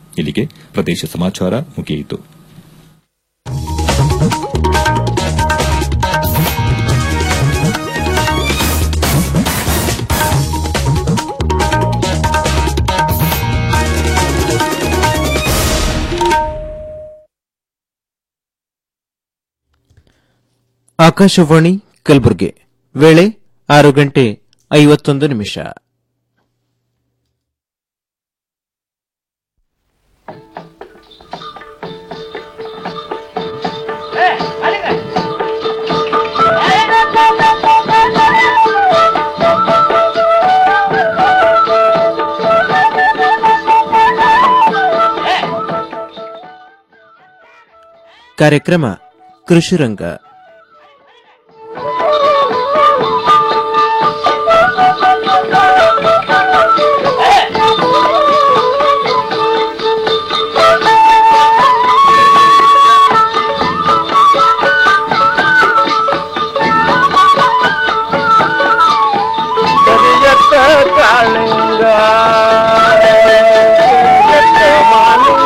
ಇಲ್ಲಿಗೆ ಪ್ರದೇಶ ಸಮಾಚಾರ ಮುಗಿಯಿತು ಆಕಾಶವಾಣಿ ಕಲಬುರಗಿ ವೇಳೆ ಆರು ಗಂಟೆ ಐವತ್ತೊಂದು ನಿಮಿಷ ಕಾರ್ಯಕ್ರಮ ಕೃಷಿರಂಗ ಕರಿಯತ್ತ ಕಾಳಿಂಗ ಕರಿಯತ್ತ ಮಾಲಿಂಗ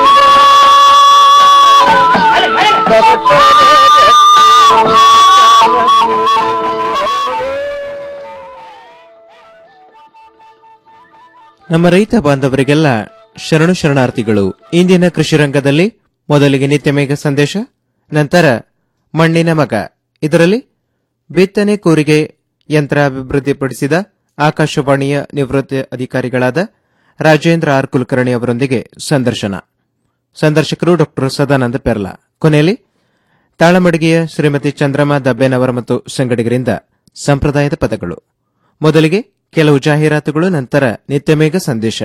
ನಮ್ಮ ರೈತ ಬಾಂಧವರಿಗೆಲ್ಲ ಶರಣು ಶರಣಾರ್ಥಿಗಳು ಇಂದಿನ ಕೃಷಿ ರಂಗದಲ್ಲಿ ಮೊದಲಿಗೆ ನಿತ್ಯ ಮೇಘ ಸಂದೇಶ ನಂತರ ಮಣ್ಣಿನ ಮಗ ಇದರಲ್ಲಿ ಬಿತ್ತನೆ ಕೂರಿಗೆ ಯಂತ್ರ ಅಭಿವೃದ್ಧಿಪಡಿಸಿದ ಆಕಾಶವಾಣಿಯ ನಿವೃತ್ತ ಅಧಿಕಾರಿಗಳಾದ ರಾಜೇಂದ್ರ ಆರ್ ಕುಲಕರ್ಣಿ ಅವರೊಂದಿಗೆ ಸಂದರ್ಶನ ಸಂದರ್ಶಕರು ಡಾಕ್ಟರ್ ಸದಾನಂದ ಪೆರ್ಲಾ ಕೊನೆಯಲ್ಲಿ ತಾಳಮಡಿಗೆಯ ಶ್ರೀಮತಿ ಚಂದ್ರಮಾ ದಬ್ಬೆನವರ ಮತ್ತು ಸಂಗಡಿಗರಿಂದ ಸಂಪ್ರದಾಯದ ಪದಗಳು ಮೊದಲಿಗೆ ಕೆಲವು ಜಾಹೀರಾತುಗಳು ನಂತರ ನಿತ್ಯಮೇಘ ಸಂದೇಶ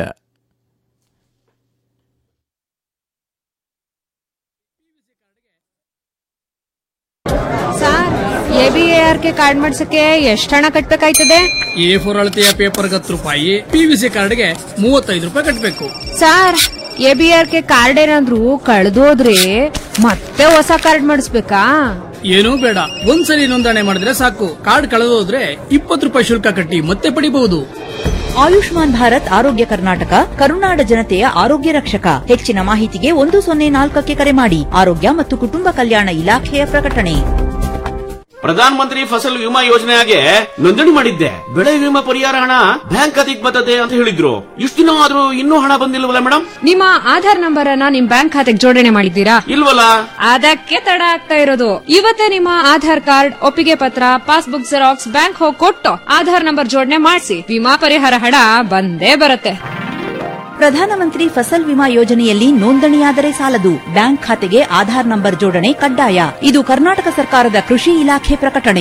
sir A B A R K card ಮಾಡ್ಸಕ್ಕೆ ಎಷ್ಟು ಹಣ ಕಟ್ಬೇಕಾಯ್ತದೆ ಎ ಫೋರ್ ಅಳತೆಯ ಪೇಪರ್ಗೆ ಹತ್ತು ರೂಪಾಯಿ ಪಿವಿಸಿ ಕಾರ್ಡ್ಗೆ ಮೂವತ್ತೈದು ರೂಪಾಯಿ ಕಟ್ಟಬೇಕು sir A B R K card ಏನಾದ್ರು ಕಳ್ದೋದ್ರೆ ಮತ್ತೆ ಹೊಸ ಕಾರ್ಡ್ ಮಾಡಿಸ್ಬೇಕಾ ಏನೂ ಬೇಡ ಒಂದ್ಸಲಿ ನೋಂದಣಿ ಮಾಡಿದ್ರೆ ಸಾಕು ಕಾರ್ಡ್ ಕಳೆದೋದ್ರೆ ಇಪ್ಪತ್ತು ರೂಪಾಯಿ ಶುಲ್ಕ ಕಟ್ಟಿ ಮತ್ತೆ ಪಡಿಬಹುದು ಆಯುಷ್ಮಾನ್ ಭಾರತ್ ಆರೋಗ್ಯ ಕರ್ನಾಟಕ ಕರುನಾಡ ಜನತೆಯ ಆರೋಗ್ಯ ರಕ್ಷಕ ಹೆಚ್ಚಿನ ಮಾಹಿತಿಗೆ ಒಂದು ಸೊನ್ನೆ ನಾಲ್ಕಕ್ಕೆ ಕರೆ ಮಾಡಿ ಆರೋಗ್ಯ ಮತ್ತು ಕುಟುಂಬ ಕಲ್ಯಾಣ ಇಲಾಖೆಯ ಪ್ರಕಟಣೆ ಪ್ರಧಾನ ಮಂತ್ರಿ ಫಸಲ್ ವಿಮಾ ಯೋಜನೆಗೆ ನೋಂದಣಿ ಮಾಡಿದ್ದೆ ಬೆಳೆ ವಿಮಾ ಪರಿಹಾರ ಹಣ ಬ್ಯಾಂಕ್ ಖಾತೆಗೆ ಬರ್ತದೆ ಅಂತ ಹೇಳಿದ್ರು ಇಷ್ಟು ದಿನ ಆದ್ರೂ ಇನ್ನೂ ಹಣ ಬಂದಿಲ್ವಲ್ಲ ಮೇಡಮ್ ನಿಮ್ಮ ಆಧಾರ್ ನಂಬರ್ ಅನ್ನ ನಿಮ್ ಬ್ಯಾಂಕ್ ಖಾತೆಗೆ ಜೋಡಣೆ ಮಾಡಿದ್ದೀರಾ ಇಲ್ವಲ್ಲ ಅದಕ್ಕೆ ತಡ ಆಗ್ತಾ ಇರೋದು ಇವತ್ತೇ ನಿಮ್ಮ ಆಧಾರ್ ಕಾರ್ಡ್ ಒಪ್ಪಿಗೆ ಪತ್ರ ಪಾಸ್ಬುಕ್ ಜೆರಾಕ್ಸ್ ಬ್ಯಾಂಕ್ ಹೋಗಿ ಕೊಟ್ಟು ಆಧಾರ್ ನಂಬರ್ ಜೋಡಣೆ ಮಾಡಿಸಿ ವಿಮಾ ಪರಿಹಾರ ಹಣ ಬಂದೇ ಬರುತ್ತೆ ಪ್ರಧಾನಮಂತ್ರಿ ಫಸಲ್ ವಿಮಾ ಯೋಜನೆಯಲ್ಲಿ ನೋಂದಣಿಯಾದರೆ ಸಾಲದು ಬ್ಯಾಂಕ್ ಖಾತೆಗೆ ಆಧಾರ್ ನಂಬರ್ ಜೋಡಣೆ ಕಡ್ಡಾಯ ಇದು ಕರ್ನಾಟಕ ಸರ್ಕಾರದ ಕೃಷಿ ಇಲಾಖೆ ಪ್ರಕಟಣೆ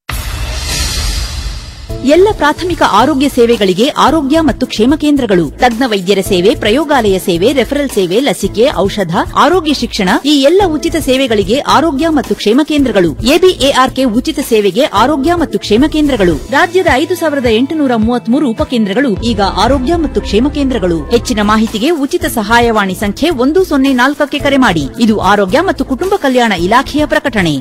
ಎಲ್ಲ ಪ್ರಾಥಮಿಕ ಆರೋಗ್ಯ ಸೇವೆಗಳಿಗೆ ಆರೋಗ್ಯ ಮತ್ತು ಕ್ಷೇಮ ಕೇಂದ್ರಗಳು ತಜ್ಞ ವೈದ್ಯರ ಸೇವೆ ಪ್ರಯೋಗಾಲಯ ಸೇವೆ ರೆಫರಲ್ ಸೇವೆ ಲಸಿಕೆ ಔಷಧ ಆರೋಗ್ಯ ಶಿಕ್ಷಣ ಈ ಎಲ್ಲ ಉಚಿತ ಸೇವೆಗಳಿಗೆ ಆರೋಗ್ಯ ಮತ್ತು ಕ್ಷೇಮ ಕೇಂದ್ರಗಳು ಎಬಿಎಆರ್ಕೆ ಉಚಿತ ಸೇವೆಗೆ ಆರೋಗ್ಯ ಮತ್ತು ಕ್ಷೇಮ ಕೇಂದ್ರಗಳು ರಾಜ್ಯದ ಐದು ಸಾವಿರದ ಎಂಟುನೂರ ಮೂವತ್ಮೂರು ಉಪಕೇಂದ್ರಗಳು ಈಗ ಆರೋಗ್ಯ ಮತ್ತು ಕ್ಷೇಮ ಕೇಂದ್ರಗಳು ಹೆಚ್ಚಿನ ಮಾಹಿತಿಗೆ ಉಚಿತ ಸಹಾಯವಾಣಿ ಸಂಖ್ಯೆ ಒಂದು ಸೊನ್ನೆ ನಾಲ್ಕಕ್ಕೆ ಕರೆ ಮಾಡಿ ಇದು ಆರೋಗ್ಯ ಮತ್ತು ಕುಟುಂಬ ಕಲ್ಯಾಣ ಇಲಾಖೆಯ ಪ್ರಕಟಣೆ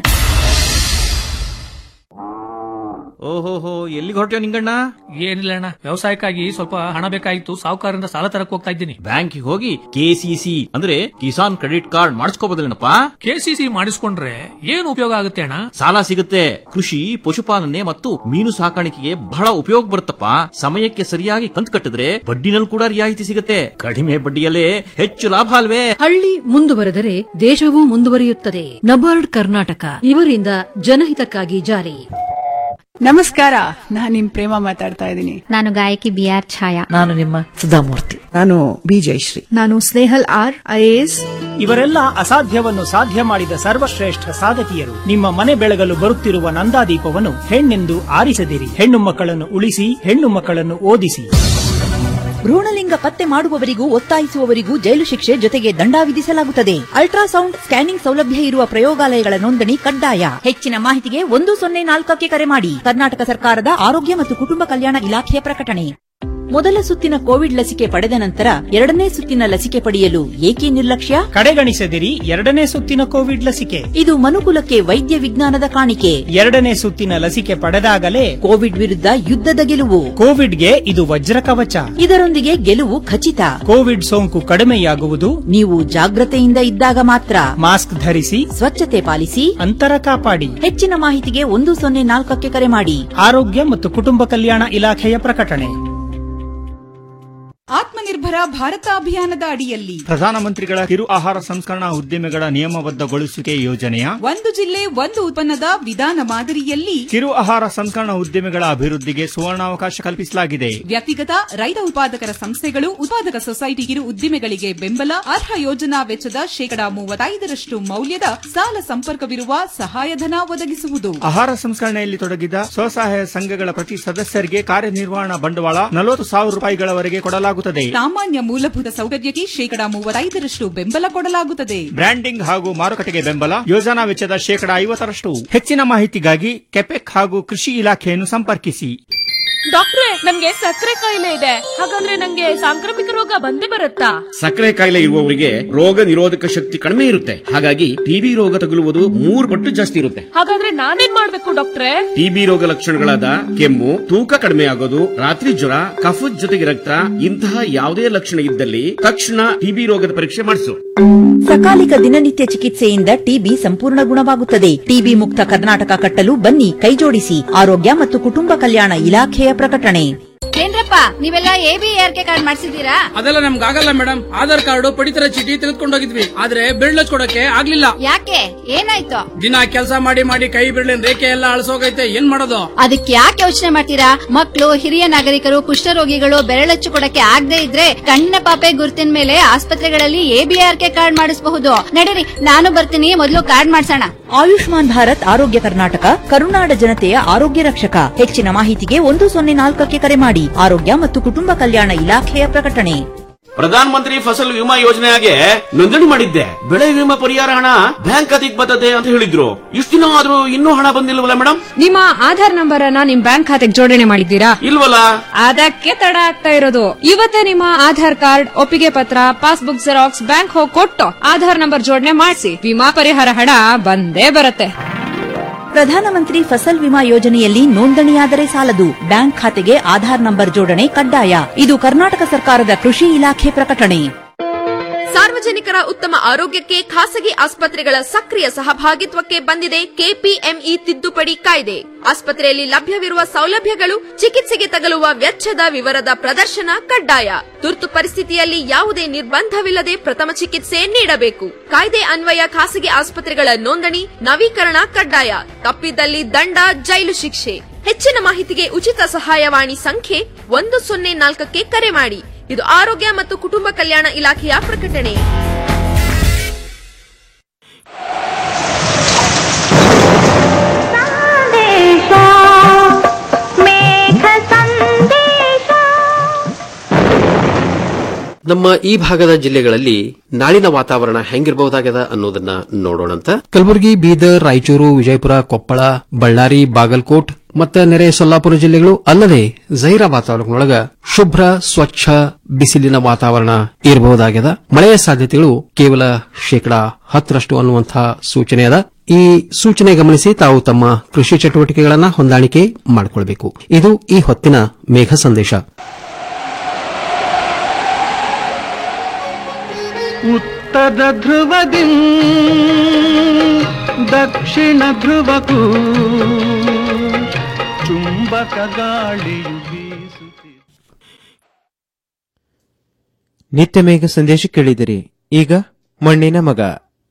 ಓಹೋಹೋ ಎಲ್ಲಿಗೆ ಹೊರಟ್ಯೋ ನಿಂಗಣ್ಣ ಏನಿಲ್ಲ ಅಣ್ಣ ವ್ಯವಸಾಯಕ್ಕಾಗಿ ಸ್ವಲ್ಪ ಹಣ ಬೇಕಾಗಿತ್ತು ಸಾಹುಕಾರರಿಂದ ಸಾಲ ತರಕ್ ಹೋಗ್ತಾ ಇದ್ದೀನಿ ಬ್ಯಾಂಕಿಗೆ ಹೋಗಿ ಕೆಸಿಸಿ ಅಂದ್ರೆ ಕಿಸಾನ್ ಕ್ರೆಡಿಟ್ ಕಾರ್ಡ್ ಮಾಡಿಸ್ಕೋಬೋದಲ್ಲೇನಪ್ಪ ಕೆಸಿಸಿ ಮಾಡಿಸ್ಕೊಂಡ್ರೆ ಏನು ಉಪಯೋಗ ಆಗುತ್ತೆ ಅಣ್ಣ ಸಾಲ ಸಿಗುತ್ತೆ ಕೃಷಿ ಪಶುಪಾಲನೆ ಮತ್ತು ಮೀನು ಸಾಕಾಣಿಕೆಗೆ ಬಹಳ ಉಪಯೋಗ ಬರುತ್ತಪ್ಪ ಸಮಯಕ್ಕೆ ಸರಿಯಾಗಿ ಕಂತು ಕಟ್ಟಿದ್ರೆ ಬಡ್ಡಿನಲ್ಲಿ ಕೂಡ ರಿಯಾಯಿತಿ ಸಿಗುತ್ತೆ ಕಡಿಮೆ ಬಡ್ಡಿಯಲ್ಲೇ ಹೆಚ್ಚು ಲಾಭ ಅಲ್ವೇ ಹಳ್ಳಿ ಮುಂದುವರೆದರೆ ದೇಶವೂ ಮುಂದುವರಿಯುತ್ತದೆ ನಬಾರ್ಡ್ ಕರ್ನಾಟಕ ಇವರಿಂದ ಜನಹಿತಕ್ಕಾಗಿ ಜಾರಿ ನಮಸ್ಕಾರ ನಾನ್ ನಿಮ್ ಪ್ರೇಮ ಮಾತಾಡ್ತಾ ಇದ್ದೀನಿ ನಾನು ಗಾಯಕಿ ಬಿ ಆರ್ ಛಾಯಾ ನಾನು ನಿಮ್ಮ ಸುಧಾಮೂರ್ತಿ ನಾನು ಬಿ ಜಯಶ್ರೀ ನಾನು ಸ್ನೇಹಲ್ ಆರ್ ಐಎಎಸ್ ಇವರೆಲ್ಲ ಅಸಾಧ್ಯವನ್ನು ಸಾಧ್ಯ ಮಾಡಿದ ಸರ್ವಶ್ರೇಷ್ಠ ಸಾಧಕಿಯರು ನಿಮ್ಮ ಮನೆ ಬೆಳಗಲು ಬರುತ್ತಿರುವ ನಂದಾದೀಪವನ್ನು ಹೆಣ್ಣೆಂದು ಆರಿಸದಿರಿ ಹೆಣ್ಣು ಮಕ್ಕಳನ್ನು ಉಳಿಸಿ ಹೆಣ್ಣು ಮಕ್ಕಳನ್ನು ಓದಿಸಿ ಭ್ರೂಣಲಿಂಗ ಪತ್ತೆ ಮಾಡುವವರಿಗೂ ಒತ್ತಾಯಿಸುವವರಿಗೂ ಜೈಲು ಶಿಕ್ಷೆ ಜೊತೆಗೆ ದಂಡ ವಿಧಿಸಲಾಗುತ್ತದೆ ಅಲ್ಟ್ರಾಸೌಂಡ್ ಸ್ಕ್ಯಾನಿಂಗ್ ಸೌಲಭ್ಯ ಇರುವ ಪ್ರಯೋಗಾಲಯಗಳ ನೋಂದಣಿ ಕಡ್ಡಾಯ ಹೆಚ್ಚಿನ ಮಾಹಿತಿಗೆ ಒಂದು ಸೊನ್ನೆ ನಾಲ್ಕಕ್ಕೆ ಕರೆ ಮಾಡಿ ಕರ್ನಾಟಕ ಸರ್ಕಾರದ ಆರೋಗ್ಯ ಮತ್ತು ಕುಟುಂಬ ಕಲ್ಯಾಣ ಇಲಾಖೆಯ ಪ್ರಕಟಣೆ ಮೊದಲ ಸುತ್ತಿನ ಕೋವಿಡ್ ಲಸಿಕೆ ಪಡೆದ ನಂತರ ಎರಡನೇ ಸುತ್ತಿನ ಲಸಿಕೆ ಪಡೆಯಲು ಏಕೆ ನಿರ್ಲಕ್ಷ್ಯ ಕಡೆಗಣಿಸದಿರಿ ಎರಡನೇ ಸುತ್ತಿನ ಕೋವಿಡ್ ಲಸಿಕೆ ಇದು ಮನುಕುಲಕ್ಕೆ ವೈದ್ಯ ವಿಜ್ಞಾನದ ಕಾಣಿಕೆ ಎರಡನೇ ಸುತ್ತಿನ ಲಸಿಕೆ ಪಡೆದಾಗಲೇ ಕೋವಿಡ್ ವಿರುದ್ಧ ಯುದ್ಧದ ಗೆಲುವು ಕೋವಿಡ್ಗೆ ಇದು ವಜ್ರ ಕವಚ ಇದರೊಂದಿಗೆ ಗೆಲುವು ಖಚಿತ ಕೋವಿಡ್ ಸೋಂಕು ಕಡಿಮೆಯಾಗುವುದು ನೀವು ಜಾಗ್ರತೆಯಿಂದ ಇದ್ದಾಗ ಮಾತ್ರ ಮಾಸ್ಕ್ ಧರಿಸಿ ಸ್ವಚ್ಛತೆ ಪಾಲಿಸಿ ಅಂತರ ಕಾಪಾಡಿ ಹೆಚ್ಚಿನ ಮಾಹಿತಿಗೆ ಒಂದು ಸೊನ್ನೆ ನಾಲ್ಕಕ್ಕೆ ಕರೆ ಮಾಡಿ ಆರೋಗ್ಯ ಮತ್ತು ಕುಟುಂಬ ಕಲ್ಯಾಣ ಇಲಾಖೆಯ ಪ್ರಕಟಣೆ ಆತ್ಮನಿರ್ಭರ ಭಾರತ ಅಭಿಯಾನದ ಅಡಿಯಲ್ಲಿ ಪ್ರಧಾನಮಂತ್ರಿಗಳ ಕಿರು ಆಹಾರ ಸಂಸ್ಕರಣಾ ಉದ್ಯಮಿಗಳ ನಿಯಮಬದ್ಧಗೊಳಿಸುವಿಕೆ ಯೋಜನೆಯ ಒಂದು ಜಿಲ್ಲೆ ಒಂದು ಉತ್ಪನ್ನದ ವಿಧಾನ ಮಾದರಿಯಲ್ಲಿ ಕಿರು ಆಹಾರ ಸಂಸ್ಕರಣಾ ಉದ್ಯಮಿಗಳ ಅಭಿವೃದ್ಧಿಗೆ ಸುವರ್ಣಾವಕಾಶ ಕಲ್ಪಿಸಲಾಗಿದೆ ವ್ಯಕ್ತಿಗತ ರೈತ ಉತ್ಪಾದಕರ ಸಂಸ್ಥೆಗಳು ಉತ್ಪಾದಕ ಸೊಸೈಟಿ ಕಿರು ಉದ್ದಿಮೆಗಳಿಗೆ ಬೆಂಬಲ ಅರ್ಹ ಯೋಜನಾ ವೆಚ್ಚದ ಶೇಕಡಾ ಮೂವತ್ತೈದರಷ್ಟು ಮೌಲ್ಯದ ಸಾಲ ಸಂಪರ್ಕವಿರುವ ಸಹಾಯಧನ ಒದಗಿಸುವುದು ಆಹಾರ ಸಂಸ್ಕರಣೆಯಲ್ಲಿ ತೊಡಗಿದ ಸ್ವಸಹಾಯ ಸಂಘಗಳ ಪ್ರತಿ ಸದಸ್ಯರಿಗೆ ಕಾರ್ಯನಿರ್ವಹಣಾ ಬಂಡವಾಳ ನಲವತ್ತು ಸಾವಿರ ರೂಪಾಯಿಗಳವರೆಗೆ ಕೊಡಲಾಗುತ್ತದೆ ಸಾಮಾನ್ಯ ಮೂಲಭೂತ ಸೌಕರ್ಯಕ್ಕೆ ಶೇಕಡಾ ಮೂವತ್ತೈದರಷ್ಟು ಬೆಂಬಲ ಕೊಡಲಾಗುತ್ತದೆ ಬ್ರ್ಯಾಂಡಿಂಗ್ ಹಾಗೂ ಮಾರುಕಟ್ಟೆಗೆ ಬೆಂಬಲ ಯೋಜನಾ ವೆಚ್ಚದ ಶೇಕಡಾ ಐವತ್ತರಷ್ಟು ಹೆಚ್ಚಿನ ಮಾಹಿತಿಗಾಗಿ ಕೆಪೆಕ್ ಹಾಗೂ ಕೃಷಿ ಇಲಾಖೆಯನ್ನು ಸಂಪರ್ಕಿಸಿ ಡಾಕ್ಟ್ರೆ ನನ್ಗೆ ಸಕ್ಕರೆ ಕಾಯಿಲೆ ಇದೆ ಹಾಗಾದ್ರೆ ನಂಗೆ ಸಾಂಕ್ರಾಮಿಕ ರೋಗ ಬಂದೇ ಬರುತ್ತಾ ಸಕ್ಕರೆ ಕಾಯಿಲೆ ಇರುವವರಿಗೆ ರೋಗ ನಿರೋಧಕ ಶಕ್ತಿ ಕಡಿಮೆ ಇರುತ್ತೆ ಹಾಗಾಗಿ ಟಿಬಿ ರೋಗ ತಗುಲುವುದು ಮೂರು ಪಟ್ಟು ಜಾಸ್ತಿ ಇರುತ್ತೆ ಹಾಗಾದ್ರೆ ನಾನೇನ್ ಮಾಡ್ಬೇಕು ಡಾಕ್ಟ್ರೆ ಟಿಬಿ ರೋಗ ಲಕ್ಷಣಗಳಾದ ಕೆಮ್ಮು ತೂಕ ಕಡಿಮೆ ಆಗೋದು ರಾತ್ರಿ ಜ್ವರ ಕಫದ ಜೊತೆಗೆ ರಕ್ತ ಇಂತಹ ಯಾವುದೇ ಲಕ್ಷಣ ಇದ್ದಲ್ಲಿ ತಕ್ಷಣ ಟಿಬಿ ರೋಗದ ಪರೀಕ್ಷೆ ಮಾಡಿಸು ಸಕಾಲಿಕ ದಿನನಿತ್ಯ ಚಿಕಿತ್ಸೆಯಿಂದ ಟಿಬಿ ಸಂಪೂರ್ಣ ಗುಣವಾಗುತ್ತದೆ ಟಿಬಿ ಮುಕ್ತ ಕರ್ನಾಟಕ ಕಟ್ಟಲು ಬನ್ನಿ ಕೈಜೋಡಿಸಿ ಆರೋಗ್ಯ ಮತ್ತು ಕುಟುಂಬ ಕಲ್ಯಾಣ ಇಲಾಖೆಯ ಪ್ರಕಟಣೆ ಏನ್ರಪ್ಪ ನೀವೆಲ್ಲ A B R K card ಮಾಡಿಸಿದೀರಾ ಅದೆಲ್ಲ ನಮ್ಗೆ ಆಗಲ್ಲ ಮೇಡಮ್ ಆಧಾರ್ ಕಾರ್ಡ್ ಪಡಿತರ ಚೀಟಿ ತೆಗೆದುಕೊಂಡೋಗಿದ್ವಿ ಆದ್ರೆ ಬಿರ್ಲ್ ಕೊಡಕ್ಕೆ ಆಗ್ಲಿಲ್ಲ ಯಾಕೆ ಏನಾಯ್ತು ದಿನ ಕೆಲಸ ಮಾಡಿ ಮಾಡಿ ಕೈ ಬಿರ್ಲಿನ ರೇಖೆ ಎಲ್ಲ ಅಳಸೋಗೈತೆ ಏನ್ ಮಾಡೋದು ಅದಕ್ಕೆ ಯಾಕೆ ಯೋಚನೆ ಮಾಡ್ತೀರಾ ಮಕ್ಕಳು ಹಿರಿಯ ನಾಗರಿಕರು ಕುಷ್ಠರೋಗಿಗಳು ಬೆರಳಚ್ಚು ಕೊಡಕ್ಕೆ ಆಗದೆ ಇದ್ರೆ ಕಣ್ಣಿನ ಪಾಪೆ ಗುರುತಿನ ಮೇಲೆ ಆಸ್ಪತ್ರೆಗಳಲ್ಲಿ ಎಬಿಆರ್ ಕೆ ಕಾರ್ಡ್ ಮಾಡಿಸಬಹುದು ನಡೀರಿ ನಾನು ಬರ್ತೀನಿ ಮೊದಲು ಕಾರ್ಡ್ ಮಾಡ್ಸೋಣ ಆಯುಷ್ಮಾನ್ ಭಾರತ್ ಆರೋಗ್ಯ ಕರ್ನಾಟಕ ಕರುನಾಡ ಜನತೆಯ ಆರೋಗ್ಯ ರಕ್ಷಕ ಹೆಚ್ಚಿನ ಮಾಹಿತಿಗೆ ಒಂದು ಸೊನ್ನೆ ನಾಲ್ಕಕ್ಕೆ ಕರೆ ಮಾಡಿ ಆರೋಗ್ಯ ಮತ್ತು ಕುಟುಂಬ ಕಲ್ಯಾಣ ಇಲಾಖೆಯ ಪ್ರಕಟಣೆ ಪ್ರಧಾನ ಮಂತ್ರಿ ಫಸಲ್ ವಿಮಾ ಯೋಜನೆಗೆ ನೋಂದಣಿ ಮಾಡಿದ್ದೆ ಬೆಳೆ ವಿಮಾ ಪರಿಹಾರ ಹಣ ಬ್ಯಾಂಕ್ ಖಾತೆಗೆ ಬರ್ತದೆ ಅಂತ ಹೇಳಿದ್ರು ಇಷ್ಟು ದಿನ ಆದ್ರೂ ಇನ್ನೂ ಹಣ ಬಂದಿಲ್ವಲ್ಲ ಮೇಡಮ್ ನಿಮ್ಮ ಆಧಾರ್ ನಂಬರ್ ಅನ್ನ ನಿಮ್ ಬ್ಯಾಂಕ್ ಖಾತೆಗೆ ಜೋಡಣೆ ಮಾಡಿದ್ದೀರಾ ಇಲ್ವಲ್ಲ ಅದಕ್ಕೆ ತಡ ಆಗ್ತಾ ಇರೋದು ಇವತ್ತೇ ನಿಮ್ಮ ಆಧಾರ್ ಕಾರ್ಡ್ ಒಪ್ಪಿಗೆ ಪತ್ರ ಪಾಸ್ಬುಕ್ ಜೆರಾಕ್ಸ್ ಬ್ಯಾಂಕ್ ಹೋಗಿ ಕೊಟ್ಟು ಆಧಾರ್ ನಂಬರ್ ಜೋಡಣೆ ಮಾಡಿಸಿ ವಿಮಾ ಪರಿಹಾರ ಹಣ ಬಂದೇ ಬರುತ್ತೆ ಪ್ರಧಾನಮಂತ್ರಿ ಫಸಲ್ ವಿಮಾ ಯೋಜನೆಯಲ್ಲಿ ನೋಂದಣಿಯಾದರೆ ಸಾಲದು ಬ್ಯಾಂಕ್ ಖಾತೆಗೆ ಆಧಾರ್ ನಂಬರ್ ಜೋಡಣೆ ಕಡ್ಡಾಯ ಇದು ಕರ್ನಾಟಕ ಸರ್ಕಾರದ ಕೃಷಿ ಇಲಾಖೆ ಪ್ರಕಟಣೆ ಸಾರ್ವಜನಿಕರ ಉತ್ತಮ ಆರೋಗ್ಯಕ್ಕೆ ಖಾಸಗಿ ಆಸ್ಪತ್ರೆಗಳ ಸಕ್ರಿಯ ಸಹಭಾಗಿತ್ವಕ್ಕೆ ಬಂದಿದೆ ಕೆಪಿಎಂಇ ತಿದ್ದುಪಡಿ ಕಾಯ್ದೆ ಆಸ್ಪತ್ರೆಯಲ್ಲಿ ಲಭ್ಯವಿರುವ ಸೌಲಭ್ಯಗಳು ಚಿಕಿತ್ಸೆಗೆ ತಗಲುವ ವೆಚ್ಚದ ವಿವರದ ಪ್ರದರ್ಶನ ಕಡ್ಡಾಯ ತುರ್ತು ಪರಿಸ್ಥಿತಿಯಲ್ಲಿ ಯಾವುದೇ ನಿರ್ಬಂಧವಿಲ್ಲದೆ ಪ್ರಥಮ ಚಿಕಿತ್ಸೆ ನೀಡಬೇಕು ಕಾಯ್ದೆ ಅನ್ವಯ ಖಾಸಗಿ ಆಸ್ಪತ್ರೆಗಳ ನೋಂದಣಿ ನವೀಕರಣ ಕಡ್ಡಾಯ ತಪ್ಪಿದಲ್ಲಿ ದಂಡ ಜೈಲು ಶಿಕ್ಷೆ ಹೆಚ್ಚಿನ ಮಾಹಿತಿಗೆ ಉಚಿತ ಸಹಾಯವಾಣಿ ಸಂಖ್ಯೆ ಒಂದು ಸೊನ್ನೆ ನಾಲ್ಕಕ್ಕೆ ಕರೆ ಮಾಡಿ ಇದು ಆರೋಗ್ಯ ಮತ್ತು ಕುಟುಂಬ ಕಲ್ಯಾಣ ಇಲಾಖೆಯ ಪ್ರಕಟಣೆ ನಮ್ಮ ಈ ಭಾಗದ ಜಿಲ್ಲೆಗಳಲ್ಲಿ ನಾಳಿನ ವಾತಾವರಣ ಹೆಂಗಿರಬಹುದಾಗದ ಅನ್ನೋದನ್ನ ನೋಡೋಣಂತ ಕಲಬುರಗಿ ಬೀದರ್ ರಾಯಚೂರು ವಿಜಯಪುರ ಕೊಪ್ಪಳ ಬಳ್ಳಾರಿ ಬಾಗಲಕೋಟ್ ಮತ್ತು ನೆರೆ ಸೊಲ್ಲಾಪುರ ಜಿಲ್ಲೆಗಳು ಅಲ್ಲದೆ ಜೈರಾಬಾದ್ ತಾಲೂಕಿನೊಳಗ ಶುಭ್ರ ಸ್ವಚ್ಛ ಬಿಸಿಲಿನ ವಾತಾವರಣ ಇರಬಹುದಾಗ್ಯದ ಮಳೆಯ ಸಾಧ್ಯತೆಗಳು ಕೇವಲ ಶೇಕಡಾ ಹತ್ತರಷ್ಟು ಅನ್ನುವಂತಹ ಸೂಚನೆ ಅದ ಈ ಸೂಚನೆ ಗಮನಿಸಿ ತಾವು ತಮ್ಮ ಕೃಷಿ ಚಟುವಟಿಕೆಗಳನ್ನ ಹೊಂದಾಣಿಕೆ ಮಾಡಿಕೊಳ್ಬೇಕು ಇದು ಈ ಹೊತ್ತಿನ ಮೇಘ ಸಂದೇಶ ಉತ್ತರ ಧ್ರುವದಿ ದಕ್ಷಿಣ ಧ್ರುವಕ್ಕೂ ಚುಂಬಕ ಗಾಳಿಯು ಬೀಸುತ್ತಿದೆ ನಿತ್ಯ ಮೇಘ ಸಂದೇಶ ಕೇಳಿದಿರಿ ಈಗ ಮಣ್ಣಿನ ಮಗ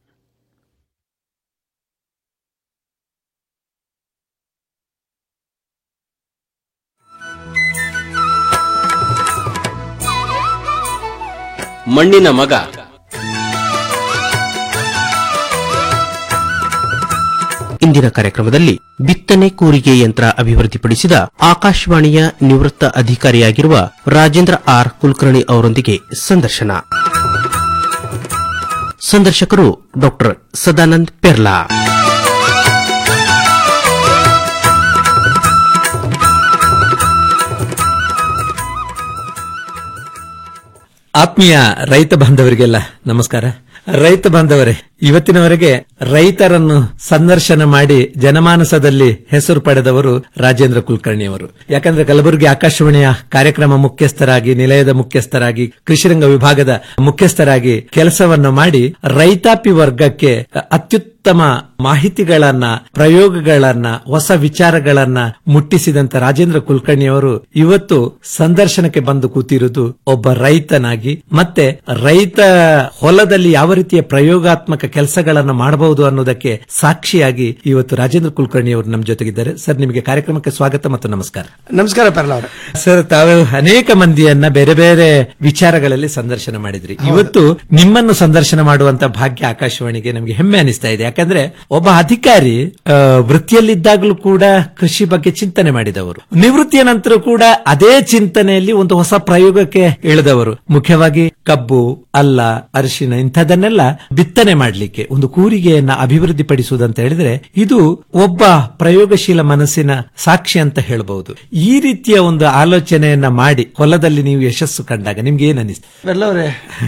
ಮಣ್ಣಿನ ಮಗ ಇಂದಿನ ಕಾರ್ಯಕ್ರಮದಲ್ಲಿ ಬಿತ್ತನೆ ಕೂರಿಗೆ ಯಂತ್ರ ಅಭಿವೃದ್ಧಿಪಡಿಸಿದ ಆಕಾಶವಾಣಿಯ ನಿವೃತ್ತ ಅಧಿಕಾರಿಯಾಗಿರುವ ರಾಜೇಂದ್ರ ಆರ್ ಕುಲಕರ್ಣಿ ಅವರೊಂದಿಗೆ ಸಂದರ್ಶನ ಸಂದರ್ಶಕರು ಡಾಕ್ಟರ್ ಸದಾನಂದ್ ಪೆರ್ಲಾ ಆತ್ಮೀಯ ರೈತ ಬಾಂಧವರಿಗೆಲ್ಲ ನಮಸ್ಕಾರ ರೈತ ಬಾಂಧವರೇ ಇವತ್ತಿನವರೆಗೆ ರೈತರನ್ನು ಸಂದರ್ಶನ ಮಾಡಿ ಜನಮಾನಸದಲ್ಲಿ ಹೆಸರು ಪಡೆದವರು ರಾಜೇಂದ್ರ ಕುಲಕರ್ಣಿ ಅವರು ಯಾಕಂದ್ರೆ ಕಲಬುರಗಿ ಆಕಾಶವಾಣಿಯ ಕಾರ್ಯಕ್ರಮ ಮುಖ್ಯಸ್ಥರಾಗಿ ನಿಲಯದ ಮುಖ್ಯಸ್ಥರಾಗಿ ಕೃಷಿರಂಗ ವಿಭಾಗದ ಮುಖ್ಯಸ್ಥರಾಗಿ ಕೆಲಸವನ್ನು ಮಾಡಿ ರೈತಾಪಿ ವರ್ಗಕ್ಕೆ ಅತ್ಯುತ್ತಮ ಮಾಹಿತಿಗಳನ್ನ ಪ್ರಯೋಗಗಳನ್ನ ಹೊಸ ವಿಚಾರಗಳನ್ನ ಮುಟ್ಟಿಸಿದಂತ ರಾಜೇಂದ್ರ ಕುಲಕರ್ಣಿ ಅವರು ಇವತ್ತು ಸಂದರ್ಶನಕ್ಕೆ ಬಂದು ಕೂತಿರುವುದು ಒಬ್ಬ ರೈತನಾಗಿ ಮತ್ತೆ ರೈತ ಹೊಲದಲ್ಲಿ ಯಾವ ರೀತಿಯ ಪ್ರಯೋಗಾತ್ಮಕ ಕೆಲಸಗಳನ್ನ ಮಾಡಬಹುದು ಅನ್ನೋದಕ್ಕೆ ಸಾಕ್ಷಿಯಾಗಿ ಇವತ್ತು ರಾಜೇಂದ್ರ ಕುಲಕರ್ಣಿ ಅವರು ನಮ್ಮ ಜೊತೆಗಿದ್ದಾರೆ ಸರ್ ನಿಮಗೆ ಕಾರ್ಯಕ್ರಮಕ್ಕೆ ಸ್ವಾಗತ ಮತ್ತು ನಮಸ್ಕಾರ ನಮಸ್ಕಾರ ಪರ್ಲ ಅವರೇ ಸರ್ ತಾವು ಅನೇಕ ಮಂದಿಯನ್ನ ಬೇರೆ ಬೇರೆ ವಿಚಾರಗಳಲ್ಲಿ ಸಂದರ್ಶನ ಮಾಡಿದ್ರಿ ಇವತ್ತು ನಿಮ್ಮನ್ನು ಸಂದರ್ಶನ ಮಾಡುವಂತ ಭಾಗ್ಯ ಆಕಾಶವಾಣಿಗೆ ನಮಗೆ ಹೆಮ್ಮೆ ಅನಿಸ್ತಾ ಇದೆ ಯಾಕಂದ್ರೆ ಒಬ್ಬ ಅಧಿಕಾರಿ ಆ, ವೃತ್ತಿಯಲ್ಲಿದ್ದಾಗಲೂ ಕೂಡ ಕೃಷಿ ಬಗ್ಗೆ ಚಿಂತನೆ ಮಾಡಿದವರು ನಿವೃತ್ತಿಯ ನಂತರ ಕೂಡ ಅದೇ ಚಿಂತನೆಯಲ್ಲಿ ಒಂದು ಹೊಸ ಪ್ರಯೋಗಕ್ಕೆ ಇಳಿದವರು ಮುಖ್ಯವಾಗಿ ಕಬ್ಬು ಅಲ್ಲ ಅರಿಶಿನ ಇಂಥದನ್ನೆಲ್ಲ ಬಿತ್ತನೆ ಮಾಡಲಿಕ್ಕೆ ಒಂದು ಕೂರಿಗೆಯನ್ನ ಅಭಿವೃದ್ಧಿಪಡಿಸುವುದಂತ ಹೇಳಿದ್ರೆ ಇದು ಒಬ್ಬ ಪ್ರಯೋಗಶೀಲ ಮನಸ್ಸಿನ ಸಾಕ್ಷಿ ಅಂತ ಹೇಳಬಹುದು ಈ ರೀತಿಯ ಒಂದು ಆಲೋಚನೆಯನ್ನ ಮಾಡಿ ಹೊಲದಲ್ಲಿ ನೀವು ಯಶಸ್ಸು ಕಂಡಾಗ ನಿಮ್ಗೆ ಏನ್ ಅನಿಸ್ತು ಬೆಲ್ಲವ್ರೆ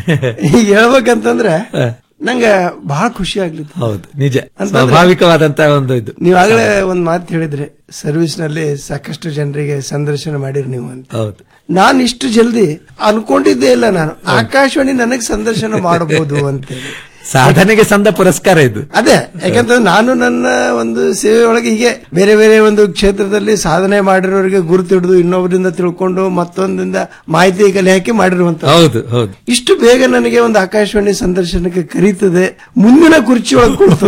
ಈಗ ಹೇಳ್ಬೇಕಂತಂದ್ರೆ ನಂಗೆ ಬಹಳ ಖುಷಿ ಆಗ್ಲಿತ್ತು ಹೌದು ನಿಜ ಅಂತಂದ್ರೆ- ಸ್ವಾಭಾವಿಕವಾದಂತಹ ಒಂದು ಇದು ನೀವ್ ಆಗ್ಲೇ ಒಂದ್ ಮಾತು ಹೇಳಿದ್ರೆ ಸರ್ವಿಸ್ ನಲ್ಲಿ ಸಾಕಷ್ಟು ಜನರಿಗೆ ಸಂದರ್ಶನ ಮಾಡಿರಿ ನೀವು ಅಂತ ಹೌದು ನಾನು ಇಷ್ಟು ಜಲ್ದಿ ಅನ್ಕೊಂಡಿದ್ದೇ ಇಲ್ಲ ನಾನು ಆಕಾಶವಾಣಿ ನನಗೆ ಸಂದರ್ಶನ ಮಾಡಬಹುದು ಅಂತ ಸಾಧನೆಗೆ ಸಂದ ಪುರಸ್ಕಾರ ಇದು ಅದೇ ಯಾಕಂತಂದ್ರೆ ನಾನು ನನ್ನ ಒಂದು ಸೇವೆ ಒಳಗೆ ಹೀಗೆ ಬೇರೆ ಬೇರೆ ಒಂದು ಕ್ಷೇತ್ರದಲ್ಲಿ ಸಾಧನೆ ಮಾಡಿರೋರಿಗೆ ಗುರುತು ಹಿಡಿದು ಇನ್ನೊಬ್ಬರಿಂದ ತಿಳ್ಕೊಂಡು ಮತ್ತೊಂದಿಂದ ಮಾಹಿತಿ ಕಲೆ ಹಾಕಿ ಮಾಡಿರುವಂತ ಹೌದು ಹೌದು ಇಷ್ಟು ಬೇಗ ನನಗೆ ಒಂದು ಆಕಾಶವಾಣಿ ಸಂದರ್ಶನಕ್ಕೆ ಕರೀತದೆ ಮುಂದಿನ ಕುರ್ಚಿ ಒಳಗೆ ಕುಳಿತು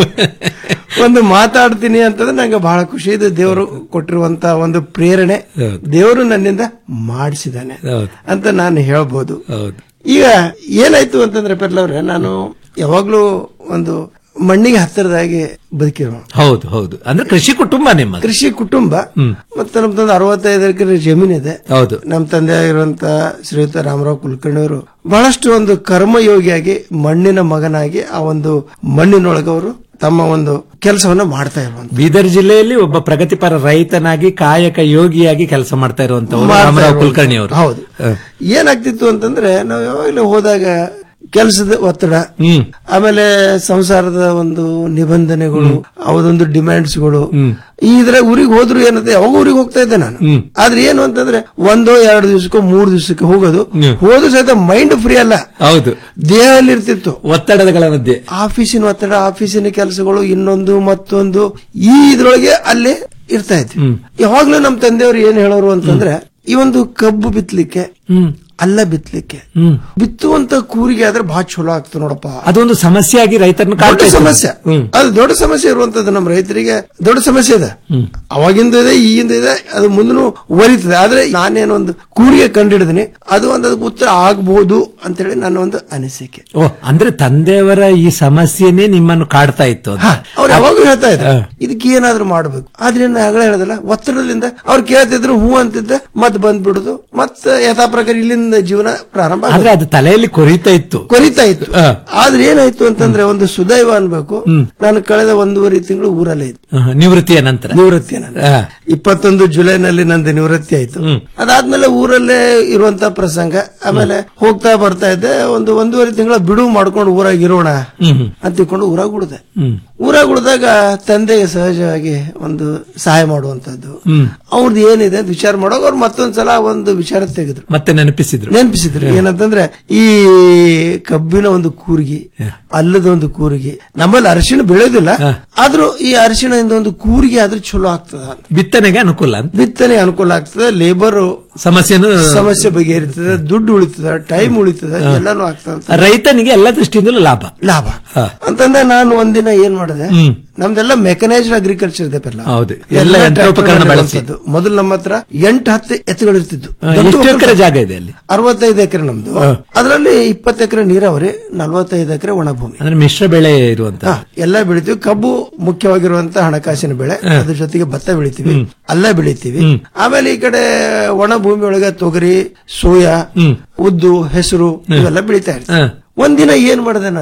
ಒಂದು ಮಾತಾಡ್ತೀನಿ ಅಂತಂದ್ರೆ ನಂಗೆ ಬಹಳ ಖುಷಿ ಇದೆ ದೇವರು ಕೊಟ್ಟಿರುವಂತ ಒಂದು ಪ್ರೇರಣೆ ದೇವರು ನನ್ನಿಂದ ಮಾಡಿಸಿದಾನೆ ಅಂತ ನಾನು ಹೇಳ್ಬೋದು ಈಗ ಏನಾಯ್ತು ಅಂತಂದ್ರೆ ಪೆರ್ಲವ್ರೆ ನಾನು ಯಾವಾಗ್ಲೂ ಒಂದು ಮಣ್ಣಿಗೆ ಹತ್ತಿರದಾಗಿ ಬದುಕಿರೋ ಹೌದು ಹೌದು ಅಂದ್ರೆ ಕೃಷಿ ಕುಟುಂಬ ನಿಮ್ಮ ಕೃಷಿ ಕುಟುಂಬ ಮತ್ತೆ ನಮ್ದೊಂದು ಅರವತ್ತೈದು ಎಕರೆ ಜಮೀನಿದೆ ಹೌದು ನಮ್ಮ ತಂದೆ ಆಗಿರುವಂತ ಶ್ರೀಯುತ ರಾಮರಾವ್ ಕುಲಕರ್ಣಿ ಅವರು ಬಹಳಷ್ಟು ಒಂದು ಕರ್ಮಯೋಗಿಯಾಗಿ ಮಣ್ಣಿನ ಮಗನಾಗಿ ಆ ಒಂದು ಮಣ್ಣಿನೊಳಗೆ ಅವರು ತಮ್ಮ ಒಂದು ಕೆಲಸವನ್ನ ಮಾಡ್ತಾ ಇರುವಂತ ಬೀದರ್ ಜಿಲ್ಲೆಯಲ್ಲಿ ಒಬ್ಬ ಪ್ರಗತಿಪರ ರೈತನಾಗಿ ಕಾಯಕ ಯೋಗಿಯಾಗಿ ಕೆಲಸ ಮಾಡ್ತಾ ಇರುವಂತವರು ಮಾಡ್ತಾ ರಾಮರಾವ್ ಇರುವಂತ- ಕುಲಕರ್ಣಿ ಅವರು ಹೌದು ಏನಾಗ್ತಿತ್ತು ಅಂತಂದ್ರೆ ನಾವು ಯಾವಾಗಲೂ ಹೋದಾಗ ಕೆಲಸದ ಒತ್ತಡ ಆಮೇಲೆ ಸಂಸಾರದ ಒಂದು ನಿಬಂಧನೆಗಳು ಅವದೊಂದು ಡಿಮ್ಯಾಂಡ್ಸ್ಗಳು ಇದ್ರ ಊರಿಗೆ ಹೋದ್ರು ಏನಂತೆ ಯಾವಾಗ ಊರಿಗೆ ಹೋಗ್ತಾ ಇದ್ದೆ ನಾನು ಆದ್ರೆ ಏನು ಅಂತಂದ್ರೆ ಒಂದೋ ಎರಡು ದಿವಸಕ್ಕೋ ಮೂರು ದಿವಸಕ್ಕೆ ಹೋಗೋದು ಹೋದ್ರು ಸಹಿತ ಮೈಂಡ್ ಫ್ರೀ ಅಲ್ಲ ಹೌದು ದೇಹದಲ್ಲಿ ಇರ್ತಿತ್ತು ಒತ್ತಡಗಳ ಮಧ್ಯೆ ಆಫೀಸಿನ ಒತ್ತಡ ಆಫೀಸಿನ ಕೆಲಸಗಳು ಇನ್ನೊಂದು ಮತ್ತೊಂದು ಈ ಇದ್ರೊಳಗೆ ಅಲ್ಲೇ ಇರ್ತಾ ಇದ್ವಿ ಯಾವಾಗ್ಲೂ ನಮ್ಮ ತಂದೆಯವರು ಏನ್ ಹೇಳೋರು ಅಂತಂದ್ರೆ ಈ ಒಂದು ಕಬ್ಬು ಬಿತ್ತಲಿಕ್ಕೆ ಅಲ್ಲ ಬಿತ್ತಲಿಕ್ಕೆ ಬಿತ್ತುವಂತ ಕೂರಿಗೆ ಆದ್ರೆ ಬಹಳ ಚಲೋ ಆಗ್ತದೆ ನೋಡಪ್ಪ ಅದೊಂದು ಸಮಸ್ಯೆ ಆಗಿ ರೈತರನ್ನು ದೊಡ್ಡ ಕಾಡ್ತಾ ಇತ್ತು. ಸಮಸ್ಯೆ ಹ್ಮ್. ಅದು ದೊಡ್ಡ ಸಮಸ್ಯೆ ಇರುವಂತದ್ದು ನಮ್ಮ ರೈತರಿಗೆ ದೊಡ್ಡ ಸಮಸ್ಯೆ ಇದೆ ಅವಾಗಿಂದ ಇದೆ ಈಗಿಂದ ಇದೆ ಅದು ಮುಂದೂ ಒರಿತದೆ ಆದ್ರೆ ನಾನೇನೋ ಒಂದು ಕೂರಿಗೆ ಕಂಡಿಡಿದೀನಿ ಅದು ಒಂದು ಅದಕ್ಕೆ ಉತ್ತರ ಆಗ್ಬಹುದು ಅಂತ ಹೇಳಿ ನನ್ನ ಒಂದು ಅನಿಸಿಕೆ ಓ ಅಂದ್ರೆ ತಂದೆಯವರ ಈ ಸಮಸ್ಯೆನೇ ನಿಮ್ಮನ್ನು ಕಾಡ್ತಾ ಇತ್ತು ಅಂತ. ಅವ್ರು ಯಾವಾಗೂ ಹೇಳ್ತಾ ಇದ್ರು ಇದಕ್ಕೆ ಏನಾದ್ರೂ ಮಾಡ್ಬೇಕು ಆದ್ರೆ ನಾ ಆಗಲೇ ಹೇಳದಲ್ಲ ಒತ್ತಡದಿಂದ ಅವ್ರು ಕೇಳ್ತಿದ್ರು ಹೂ ಅಂತಿದ್ದ ಮತ್ ಬಂದ್ಬಿಡುದು ಮತ್ ಯಥಾ ಪ್ರಕಾರ ಇಲ್ಲಿಂದ ಜೀವನ ಪ್ರಾರಂಭ ಆದ್ರೆ ಅದು ತಲೆಯಲ್ಲಿ ಕೊರಿತಾ ಇತ್ತು ಕೊರಿತಾ ಇತ್ತು ಆದ್ರೆ ಏನಾಯ್ತು ಅಂತಂದ್ರೆ ಒಂದು ಸುದೈವ ಅನ್ಬೇಕು ನಾನು ಕಳೆದ ಒಂದೂವರೆ ತಿಂಗಳು ಊರಲ್ಲೇ ಇದ್ದೆ ಆಹಾ, ನಿವೃತ್ತಿಯ ನಂತರ ನಿವೃತ್ತಿಯ ನಂತರ. ಇಪ್ಪತ್ತೊಂದು ಜುಲೈನಲ್ಲಿ ನಂದು ನಿವೃತ್ತಿ ಆಯ್ತು ಅದಾದ್ಮೇಲೆ ಊರಲ್ಲೇ ಇರುವಂತ ಪ್ರಸಂಗ ಆಮೇಲೆ ಹೋಗ್ತಾ ಬರ್ತಾ ಇದ್ದೆ ಒಂದು ಒಂದೂವರೆ ತಿಂಗಳ ಬಿಡುವು ಮಾಡ್ಕೊಂಡು ಊರಾಗ ಇರೋಣ ಅಂತ ತಿಳ್ಕೊಂಡು ಊರಾಗ ಉಳಿದೆ ಊರಾಗ ಉಳಿದಾಗ ತಂದೆಗೆ ಸಹಜವಾಗಿ ಒಂದು ಸಹಾಯ ಮಾಡುವಂತದ್ದು ಹ್ಮ್. ಅವ್ರದ್ದು ಏನಿದೆ ಅಂತ ವಿಚಾರ ಮಾಡೋಕೆ ಅವ್ರು ಮತ್ತೊಂದ್ಸಲ ಒಂದು ವಿಚಾರ ತೆಗೆದ್ರು ಮತ್ತೆ ನೆನಪಿಸಿದ್ರು ನೆನಪಿಸಿದ್ರು ಏನಂತಂದ್ರೆ ಈ ಕಬ್ಬಿನ ಒಂದು ಕೂರ್ಗಿ ಅಲ್ಲದ ಒಂದು ಕೂರ್ಗಿ ನಮ್ಮಲ್ಲಿ ಅರಿಶಿಣ ಬೆಳೆಯೋದಿಲ್ಲ ಆದ್ರೂ ಈ ಅರಿಶಿಣದಿಂದ ಒಂದು ಕೂರ್ಗಿ ಆದ್ರೂ ಚಲೋ ಆಗ್ತದ ಅಂತ ಬಿತ್ತನೆಗೆ ಅನುಕೂಲ ಅಂತ ಬಿತ್ತನೆ ಅನುಕೂಲ ಆಗ್ತದೆ ಲೇಬರ್ ಸಮಸ್ಯೆನು ಸಮಸ್ಯೆ ಬಗೆಹರಿತದೆ ದುಡ್ಡು ಉಳಿತದ ಟೈಮ್ ಉಳಿತದ ಎಲ್ಲಾನು ಆಗ್ತದ ರೈತನಿಗೆ ಎಲ್ಲ ದೃಷ್ಟಿಯಿಂದಲೂ ಲಾಭ ಲಾಭ ಅಂತಂದ್ರೆ ನಾನು ಒಂದಿನ ಏನ್ ಮಾಡಿದೆ ನಮ್ದೆಲ್ಲ ಮೆಕನೈಸ್ಡ್ ಅಗ್ರಿಕಲ್ಚರ್ ಇದೆ ಪೆಲ್ಲ ಹೌದು ಎಲ್ಲ ಯಂತ್ರೋಪಕರಣ ಬಳಸಿ ಮೊದಲು ನಮ್ಮ ಹತ್ರ ಎಂಟು ಹತ್ತು ಎತ್ತುಗಳು ಇರ್ತಿದ್ದು ಆ, ಎಷ್ಟು ಎಕರೆ ಜಾಗ ಇದೆ ಅಲ್ಲಿ ಅರವತ್ತೈದು ಎಕರೆ ನಮ್ದು ಅದರಲ್ಲಿ ಇಪ್ಪತ್ತು ಎಕರೆ ನೀರಾವರಿ ನಲವತ್ತೈದು ಎಕರೆ ಒಣಭೂಮಿ ಅಂದ್ರೆ ಮಿಶ್ರ ಬೆಳೆ ಇರುವಂತ ಹಾ, ಎಲ್ಲ ಬೆಳಿತೀವಿ ಕಬ್ಬು ಮುಖ್ಯವಾಗಿರುವಂತ ಹಣಕಾಸಿನ ಬೆಳೆ ಅದ್ರ ಜೊತೆಗೆ ಭತ್ತ ಬೆಳಿತೀವಿ ಅಲ್ಲ ಬೆಳಿತೀವಿ ಆಮೇಲೆ ಈ ಕಡೆ ಒಣ ಭೂಮಿ ಒಳಗೆ ತೊಗರಿ ಸೋಯಾ ಉದ್ದು ಹೆಸರು ಇವೆಲ್ಲ ಬೆಳಿತಾ ಇರ್ತೀವಿ ಒಂದಿನ ಏನ್ ಮಾಡಿದೆ ನಾನು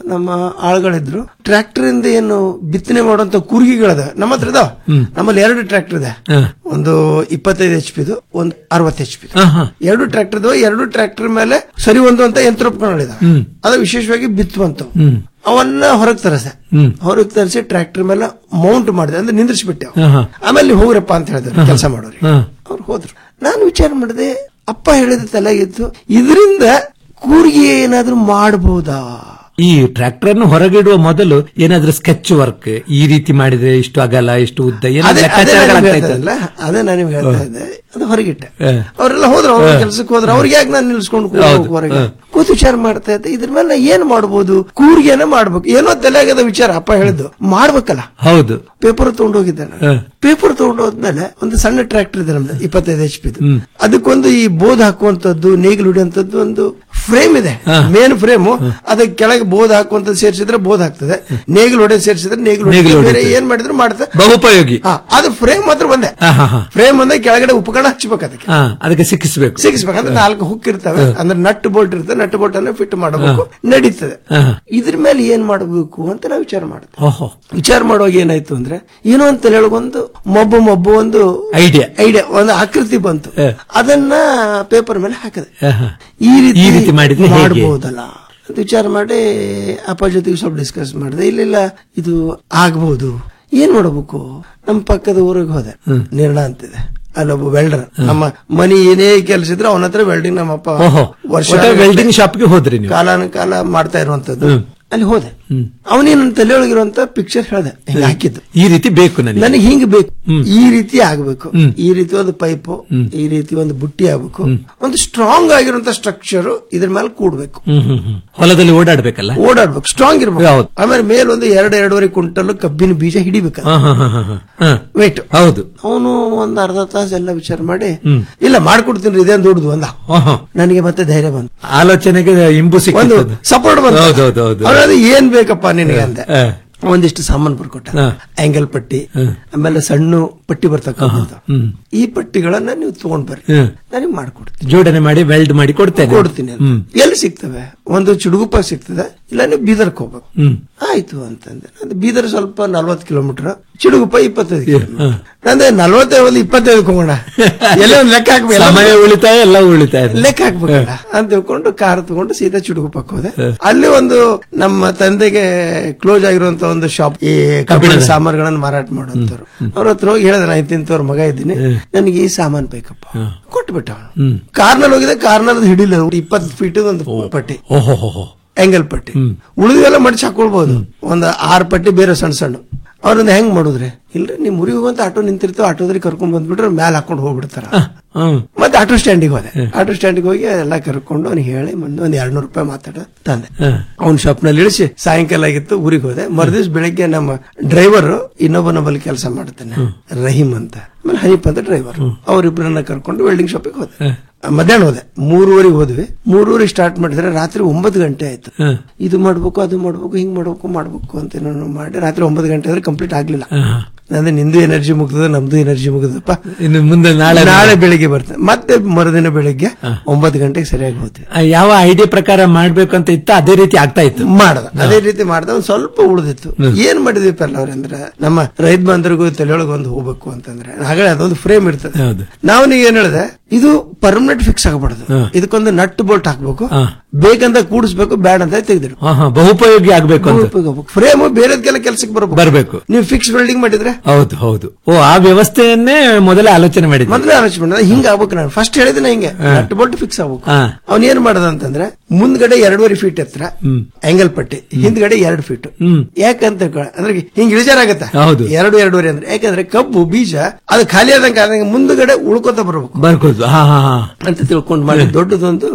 ನಮ್ಮ ಆಳುಗಳಿದ್ರು ಟ್ರ್ಯಾಕ್ಟರ್ ಇಂದ ಏನು ಬಿತ್ತನೆ ಮಾಡುವಂತ ಕೂರ್ಗಿಗಳದ ನಮ್ಮ ಹತ್ರ ಇದಾವ ನಮ್ಮಲ್ಲಿ ಎರಡು ಟ್ರ್ಯಾಕ್ಟರ್ ಇದೆ ಒಂದು ಇಪ್ಪತ್ತೈದು ಎಚ್ ಪಿದು ಒಂದು ಅರವತ್ತು ಎಚ್ ಪಿ ಎರಡು ಟ್ರ್ಯಾಕ್ಟರ್ ಇದಾವೆ ಎರಡು ಟ್ರ್ಯಾಕ್ಟರ್ ಮೇಲೆ ಸರಿ ಒಂದು ಅಂತ ಯಂತ್ರೋಪಕರಣಗಳಿದಾವೆ ಹ್ಮ್. ಅದು ವಿಶೇಷವಾಗಿ ಬಿತ್ತುವಂತವು ಹ್ಮ್ ಅವನ್ನ ಹೊರಗೆ ತರಸೆ ಹ್ಮ್. ಹೊರಗೆ ತರಿಸಿ ಟ್ರ್ಯಾಕ್ಟರ್ ಮೇಲೆ ಮೌಂಟ್ ಮಾಡಿದೆ ಅಂದ್ರೆ ನಿಂದ್ರಿಸ್ಬಿಟ್ಟೆ ಅವ್ರು. ಆಹಾ. ಆಮೇಲೆ ನೀವು ಹೋಗ್ರಪ್ಪ ಅಂತ ಹೇಳಿದ್ರು ಆಹಾ. ಕೆಲಸ ಮಾಡೋರಿ ಹಾ. ಅವ್ರು ಹೋದ್ರು ನಾನು ವಿಚಾರ ಮಾಡಿದೆ ಅಪ್ಪ ಹೇಳಿದ ತಲೆಗಿತ್ತು ಇದರಿಂದ ಕೂರ್ಗಿ ಏನಾದ್ರೂ ಮಾಡಬಹುದಾ ಈ ಟ್ರ್ಯಾಕ್ಟರ್ ಅನ್ನು ಹೊರಗಿಡುವ ಮೊದಲು ಏನಾದ್ರೂ ಸ್ಕೆಚ್ ವರ್ಕ್ ಈ ರೀತಿ ಮಾಡಿದ್ರೆ ಇಷ್ಟು ಅಗಲ ಇಷ್ಟು ಉದ್ದ ಅದೇ ಏನಾದ್ರು ಅದೇ ನಾನು ಲೆಕ್ಕಾಚಾರಗಳಾಗ್ತಾ ಹೇಳ್ತಾ ಇತ್ತು ಇದ್ದಲ್ಲ, ಅದೇ ನಾನು ನಿಮ್ಗೆ ಹೇಳ್ತಾ ಇದ್ದೆ ಅದು ಹೊರಗಿಟ್ಟೆ ಹ. ಅವರೆಲ್ಲ ಹೋದ್ರು ಅವ್ರ ಹ. ಕೆಲ್ಸಕ್ಕೆ ಹೋದ್ರು ಅವ್ರಿಗೆ ಯಾಕೆ ನಾನು ನಿಲ್ಸ್ಕೊಂಡು ಹೌದು. ಹೊರಗೆ ಹ. ಕೂತು ವಿಚಾರ ಮಾಡ್ತಾ ಇದ್ದೆ ಇದ್ರ ಮೇಲೆ ನಾ ಏನ್ ಮಾಡ್ಬೋದು ಕೂರ್ಗೆನ ಮಾಡ್ಬೇಕು ಏನೋ ತಲೆಯಾಗದ ವಿಚಾರ ಅಪ್ಪ ಹೇಳಿದ್ದು ಮಾಡ್ಬೇಕಲ್ಲ ಹೌದು ಪೇಪರ್ ತಗೊಂಡೋಗಿದ್ದೆ ನಾನು ಹ. ಪೇಪರ್ ತಗೊಂಡೋದ್ಮೇಲೆ ಒಂದು ಸಣ್ಣ ಟ್ರ್ಯಾಕ್ಟರ್ ಇದೆ ನಮ್ದು ಇಪ್ಪತ್ತೈದು ಎಚ್ ಪಿ ಹ್ಮ್. ಅದಕ್ಕೊಂದು ಈ ಬೋದ್ ಹಾಕುವಂತದ್ದು ನೇಗಿಲು ಹೊಡಿಯುವಂತದ್ದು ಒಂದು ಫ್ರೇಮ್ ಇದೆ ಹ. ಮೇನ್ ಫ್ರೇಮ್ ಅದಕ್ಕೆ ಕೆಳಗೆ ಬೋದ್ ಹಾಕುವಂತದ್ದು ಸೇರಿಸಿದ್ರೆ ಬೋದ್ ಆಗ್ತದೆ ನೇಗಿಲು ಹೊಡೆ ಸೇರಿಸಿದ್ರೆ ನೇಗಿಲು ನೇಗಿಲು ಹೊಡೆ ಬೇರೆ ಹೊಡಿತದೆ. ಏನ್ ಮಾಡಿದ್ರು ಮಾಡ್ತದೆ ಬಹುಪಯೋಗಿ ಹಾ, ಅದು ಫ್ರೇಮ್ ಮಾತ್ರ ಒಂದೇ ಹಾ, ಹಾ, ಹಾ. ಫ್ರೇಮ್ ಒಂದೇ ಕೆಳಗಡೆ ಉಪಕರಣ ಹಚ್ಬೇಕು ಅದಕ್ಕೆ ಹಾ ಅದಕ್ಕೆ ಸಿಕ್ಕಿಸ್ಬೇಕು ಸಿಗಿಸ್ಬೇಕಂದ್ರೆ ನಾಲ್ಕು ಹುಕ್ ಇರ್ತವೆ ಅಂದ್ರೆ ನಟ್ ಬೋಲ್ಟ್ ಇರ್ತದೆ ನಟ್ ಬೋಲ್ಟ್ ಅನ್ನ ಫಿಟ್ ಮಾಡಬೇಕು ನಡೀತದೆ ಹಾ. ಇದ್ರ ಮೇಲೆ ಏನ್ ಮಾಡಬೇಕು ಅಂತ ನಾವು ವಿಚಾರ ಮಾಡಿದ್ವಿ ಓಹೋ ವಿಚಾರ ಮಾಡುವಾಗ ಏನಾಯ್ತು ಅಂದ್ರೆ ಏನೋ ಅಂತ ಹೇಳೋಗೊಂದು ಮೊಬ್ಬು ಮೊಬ್ಬು ಒಂದು ಐಡಿಯಾ ಐಡಿಯಾ ಒಂದು ಆಕೃತಿ ಬಂತು ಹ. ಅದನ್ನ ಪೇಪರ್ ಮೇಲೆ ಹಾಕಿದೆ ಆಹಾ. ಈ ರೀತಿ ಈ ರೀತಿ ಮಾಡಿದ್ರೆ ಹೇಗೆ? ಮಾಡಬಹುದಲ್ಲ ಅಂತ ವಿಚಾರ ಮಾಡಿ ಅಪ್ಪ ಜೊತೆಗೆ ಸ್ವಲ್ಪ ಡಿಸ್ಕಸ್ ಮಾಡಿದೆ ಇಲ್ಲ ಇದು ಆಗ್ಬಹುದು ಏನ್ ಮಾಡಬೇಕು ನಮ್ಮ ಪಕ್ಕದ ಊರಿಗೆ ಹೋದೆ ನಿರ್ಣ ಅಂತಿದೆ ಅಲ್ಲೊಬ್ಬ ವೆಲ್ಡರ್ ನಮ್ಮ ಮನಿ ಏನೇ ಕೆಲಸ ಇದ್ರೆ ಅವನ ಹತ್ರ ವೆಲ್ಡಿಂಗ್ ನಮ್ಮಪ್ಪ ಓಹೋ ವರ್ಷ ವೆಲ್ಡಿಂಗ್ ಶಾಪ್ಗೆ ಹೋದ್ರಿ ನೀವು ಕಾಲಾನುಕಾಲ ಮಾಡ್ತಾ ಇರುವಂತದ್ದು ಹ್ಮ್. ಅಲ್ಲಿ ಹೋದೆ ಹ್ಮ್. ಅವನೇನು ತಲೆಯೊಳಗಿರುವಂತ ಪಿಕ್ಚರ್ ಹೇಳ್ದೆ ಹಿಂಗ್ ಹಾಕಿದ್ದು ಈ ರೀತಿ ಬೇಕು ನನಗೆ ನನಗೆ ಹಿಂಗ್ ಬೇಕು ಹ್ಮ್. ಈ ರೀತಿ ಆಗ್ಬೇಕು ಹ್ಮ್. ಈ ರೀತಿ ಒಂದು ಪೈಪು ಹ್ಮ್. ಈ ರೀತಿ ಒಂದು ಬುಟ್ಟಿ ಆಗ್ಬೇಕು ಒಂದು ಸ್ಟ್ರಾಂಗ್ ಆಗಿರುವಂತ ಸ್ಟ್ರಕ್ಚರ್ ಇದ್ರ ಮೇಲೆ ಕೂಡ್ಬೇಕು ಹ್ಮ್ ಹ್ಮ್ ಹ್ಮ್ ಹೊಲದಲ್ಲಿ ಓಡಾಡ್ಬೇಕಲ್ಲ ಓಡಾಡ್ಬೇಕು ಸ್ಟ್ರಾಂಗ್ ಇರ್ಬೇಕು ಹೌದು. ಆಮೇಲೆ ಮೇಲೊಂದು ಎರಡು ಎರಡೂವರೆ ಕ್ವಿಂಟಲ್ ಕಬ್ಬಿನ ಬೀಜ ಹಿಡಿಬೇಕು ಹಾ, ಹಾ, ಹಾ, ಹಾ, ಹಾ. ಹಾ. ವೇಟ್ ಹೌದು ಅವನು ಒಂದ್ ಅರ್ಧ ತಾಸು ಎಲ್ಲ ವಿಚಾರ ಮಾಡಿ ಹ್ಮ್. ಇಲ್ಲ ಮಾಡ್ಕೊಡ್ತೀನಿ ಇದೇನ್ ದೊಡ್ಡದು ಅಂದ ಆಹಾ. ನನಗೆ ಮತ್ತೆ ಧೈರ್ಯ ಬಂತು ಆಲೋಚನೆಗೆ ಇಂಬು ಒಂದು ಸಿಕ್ಕಿತ್ತು ಸಪೋರ್ಟ್ ಬಂತು ಹೌದು ಹೌದು ಹೌದು ಅವ್ನು ಅದು ಏನ್ ಬೇಕಪ್ಪ ನಿನಗೆ ಅಂದೆ ಹಾ. ಒಂದಿಷ್ಟು ಸಾಮಾನು ಬರ್ಕೊಟ್ಟ ಹಾ. ಆಂಗಲ್ ಪಟ್ಟಿ ಆಮೇಲೆ ಸಣ್ಣ ಪಟ್ಟಿ ಬರ್ತಕ್ಕಂಥದ್ದು ಹ್ಮ್ ಈ ಪಟ್ಟಿಗಳನ್ನ ನೀವು ತಗೊಂಡ್ ಬರ್ರಿ ಹ್ಮ್. ನನಗೆ ಮಾಡ್ಕೊಡ್ತೀನಿ ಜೋಡಣೆ ಮಾಡಿ ವೆಲ್ಡ್ ಮಾಡಿ ಕೊಡ್ತೇನೆ ಕೊಡ್ತೀನಿ ಅಂತ. ಹ್ಮ್ ಎಲ್ಲಿ ಸಿಗ್ತವೆ ಒಂದು ಚುಡುಗುಪ್ಪ ಸಿಗ್ತದೆ ಇಲ್ಲ ನೀವು ಬೀದರ್ಕ್ ಹೋಗ್ಬೇಕು ಹ್ಮ್ ಆಯ್ತು ಅಂತಂದೆ ಅದು ಬೀದರ್ ಸ್ವಲ್ಪ ನಲ್ವತ್ತು ಕಿಲೋಮೀಟರ್ ಚಿಡುಗುಪ್ಪ ಇಪ್ಪತ್ತೈದು ಹಾ. ಕಿಲೋಮೀಟರ್ ನಂದೆ ನಲ್ವತ್ತೈದು ಒಂದು ಇಪ್ಪತ್ತೈದು ಹೋಗೋಣ ಎಲ್ಲ ಒಂದು ಲೆಕ್ಕ ಹಾಕ್ಬೇಕು ಸಮಯ ಉಳಿತಾಯ ಎಲ್ಲ ಉಳಿತಾಯ ಲೆಕ್ಕ ಹಾಕ್ಬೇಕಲ್ಲ ಅಂತ ತಿಳ್ಕೊಂಡು ಕಾರ್ ತಗೊಂಡು ಸೀದಾ ಚುಡುಗುಪ್ಪಕ್ಕೆ ಹೋದೆ ಅಲ್ಲಿ ಒಂದು ನಮ್ಮ ತಂದೆಗೆ ಕ್ಲೋಸ್ ಆಗಿರುವಂತ ಒಂದು ಶಾಪ್ ಈ ಕಬ್ಬಿಣದ ಸಾಮಾನುಗಳನ್ನು ಮಾರಾಟ ಮಾಡುವಂತವ್ರು ಅವ್ರ ಹತ್ರ ಹೋಗಿ ಹೇಳಿದೆ ನಾ ಇಂತಿಂತವ್ರ ಮಗ ಇದ್ದೀನಿ ನನಗೆ ಈ ಸಾಮಾನು ಬೇಕಪ್ಪ ಕೊಟ್ಬಿಟ್ಟ ಅವನು ಹ್ಮ್ ಕಾರ್ನಲ್ಲಿ ಹೋಗಿದೆ ಕಾರ್ನಲ್ಲಿ ಹಿಡಿಲ್ಲ ಇಪ್ಪತ್ತು ಫೀಟ್ ಒಂದು ಪಟ್ಟಿ ಓಹೋ ಹೋ ಹೋ ಆಂಗಲ್ ಪಟ್ಟಿ ಉಳಿದೆಲ್ಲ ಮಡಿಸಿ ಹಾಕೊಳ್ಬಹುದು ಒಂದು ಆರು ಪಟ್ಟಿ ಬೇರೆ ಸಣ್ಣ ಸಣ್ಣ ಅವ್ರನ್ನ ಹೆಂಗ್ ಮಾಡುದ್ರಿ ಇಲ್ರಿ ನಿಮ್ ಊರಿಗೆ ಹೋಗುವಂತ ಆಟೋ ನಿಂತಿರ್ತಾವ ಆಟೋದ್ರಿಗೆ ಕರ್ಕೊಂಡ್ ಬಂದ್ಬಿಟ್ರೆ ಮ್ಯಾಲ ಹಾಕೊಂಡು ಹೋಗ್ಬಿಡ್ತಾರ ಹ್ಮ್ ಮತ್ತೆ ಆಟೋ ಸ್ಟ್ಯಾಂಡಿಗೆ ಹೋದೆ ಆಟೋ ಸ್ಟ್ಯಾಂಡಿಗೆ ಹೋಗಿ ಎಲ್ಲ ಕರ್ಕೊಂಡು ಅವ್ನಿಗೆ ಹೇಳಿ ಮುಂದೆ ಒಂದ್ ಎರಡ್ ನೂರು ರೂಪಾಯಿ ಮಾತಾಡ ತಂದೆ ಹಾ. ಅವ್ನ ಶಾಪ್ ನಲ್ಲಿ ಇಳಿಸಿ ಸಾಯಂಕಾಲ ಆಗಿತ್ತು ಊರಿಗೆ ಹೋದೆ ಮರುದಿವ್ಸ ಬೆಳಿಗ್ಗೆ ನಮ್ಮ ಡ್ರೈವರ್ ಇನ್ನೊಬ್ಬ ನಮ್ಮಲ್ಲಿ ಕೆಲಸ ಮಾಡ್ತಾನೆ ರಹೀಮ್ ಅಂತ ಆಮೇಲೆ ಹನೀಫ್ ಅಂತ ಡ್ರೈವರ್ ಅವ್ರಿಬ್ರನ್ನ ಕರ್ಕೊಂಡು ವೆಲ್ಡಿಂಗ್ ಶಾಪಿಗೆ ಹೋದೆ ಮಧ್ಯಾಹ್ನ ಹೋದೆ ಮೂರುವರೆಗೆ ಹೋದ್ವಿ ಮೂರುವರೆಗೆ ಸ್ಟಾರ್ಟ್ ಮಾಡಿದ್ರೆ ರಾತ್ರಿ ಒಂಬತ್ತು ಗಂಟೆ ಆಯ್ತು ಹಾ. ಇದು ಮಾಡ್ಬೇಕು ಅದು ಮಾಡ್ಬೇಕು ಹಿಂಗ್ ಮಾಡ್ಬೇಕು ಮಾಡ್ಬೇಕು ಅಂತ ಏನೇನೋ ಮಾಡಿ ರಾತ್ರಿ ಒಂಬತ್ತು ಗಂಟೆ ಆದ್ರೆ ಕಂಪ್ಲೀಟ್ ಆಗ್ಲಿಲ್ಲ ಹಾ. ನಂದು ನಿಂದು ಎನರ್ಜಿ ಮುಗ್ದದ ನಮ್ದು ಎನರ್ಜಿ ಮುಗ್ದದಪ್ಪ ಇನ್ನು ಮುಂದೆ ನಾಳೆ ನಾಳೆ ಬೆಳಿಗ್ಗೆ ಬರ್ತೇನೆ ಮತ್ತೆ ಮರುದಿನ ಬೆಳಿಗ್ಗೆ ಒಂಬತ್ತು ಗಂಟೆಗೆ ಸರಿಯಾಗಿ ಹೋದ್ವಿ ಆ, ಯಾವ ಐಡಿಯಾ ಪ್ರಕಾರ ಮಾಡ್ಬೇಕು ಅಂತ ಇತ್ತು ಅದೇ ರೀತಿ ಆಗ್ತಾ ಇತ್ತು ಮಾಡದ ಅದೇ ರೀತಿ ಮಾಡ್ದ ಒಂದ್ ಸ್ವಲ್ಪ ಉಳಿದಿತ್ತು ಏನ್ ಮಾಡಿದ್ವಿ ಪೆಲ್ಲ ಅವ್ರಂದ್ರೆ ನಮ್ಮ ರೈತ ಬಾಂಧವರಿಗೂ ತಲೆಯೊಳಗೆ ಒಂದು ಹೋಗ್ಬೇಕು ಅಂತಂದ್ರೆ ಹಾಗೆ ಅದೊಂದು ಫ್ರೇಮ್ ಇರ್ತದೆ ಹೌದು ನಾವು ನೀವ್ ಏನ್ ಹೇಳಿದೆ ಇದು ಪರ್ಮನೆಂಟ್ ಫಿಕ್ಸ್ ಆಗಬಾರ್ದು ಇದಕ್ಕೊಂದು ನಟ್ ಬೋಲ್ಟ್ ಹಾಕ್ಬೇಕು ಹಾ. ಬೇಕಂತ ಕೂಡಿಸ್ಬೇಕು ಬ್ಯಾಡ್ ಅಂತ ತೆಗೆದಿಡು ಹಾ ಹಾ ಬಹುಪಯೋಗಿ ಆಗ್ಬೇಕು ಅಂತ ಫ್ರೇಮ್ ಬೇರೆದಕ್ಕೆಲ್ಲ ಕೆಲ್ಸಕ್ಕೆ ಬರ್ಬೇಕು ಬರ್ಬೇಕು ನೀವು ಫಿಕ್ಸ್ ಬಿಲ್ಡಿಂಗ್ ಮಾಡಿದ್ರೆ ಹೌದು ಹೌದು ಓ ಆ ವ್ಯವಸ್ಥೆಯನ್ನೇ ಮೊದಲೇ ಆಲೋಚನೆ ಮಾಡಿದ್ವಿ ಮೊದಲೇ ಆಲೋಚನೆ ಮಾಡಿದ ಹಿಂಗ ಆಗ್ಬೇಕು ನಾನು ಫಸ್ಟ್ ಹೇಳಿದಿನ ಹಿಂಗೆ ನಟ್ ಬೋಲ್ಟ್ ಫಿಕ್ಸ್ ಆಗ್ಬೇಕು ಹಾ. ಅವ್ನ್ ಏನ್ ಮಾಡದ ಅಂತಂದ್ರೆ ಮುಂದ್ಗಡೆ ಎರಡೂವರೆ ಫೀಟ್ ಎತ್ತರ ಹ್ಮ್. ಆಂಗಲ್ ಪಟ್ಟಿ ಹಿಂದ್ಗಡೆ ಎರಡು ಫೀಟ್ ಹ್ಮ್ ಯಾಕಂತ ಕ- ಅಂದ್ರೆ ಹಿಂಗ್ ಇಳಿಜಾರ ಆಗತ್ತ ಹೌದು. ಎರಡು ಎರಡೂವರೆ ಅಂದ್ರೆ ಯಾಕಂದ್ರೆ ಕಬ್ಬು ಬೀಜ ಅದು ಖಾಲಿ ಆದಂಗ ಆದಂಗ ಮುಂದ್ಗಡೆ ಉಳ್ಕೊತ ಬರ್ಬೇಕು ಬರ್ಕೋದು ಹಾ ಹಾ ಹಾ ಅಂತ ತಿಳ್ಕೊಂಡ್ ಮಾಡಿ ದೊಡ್ಡದೊಂದು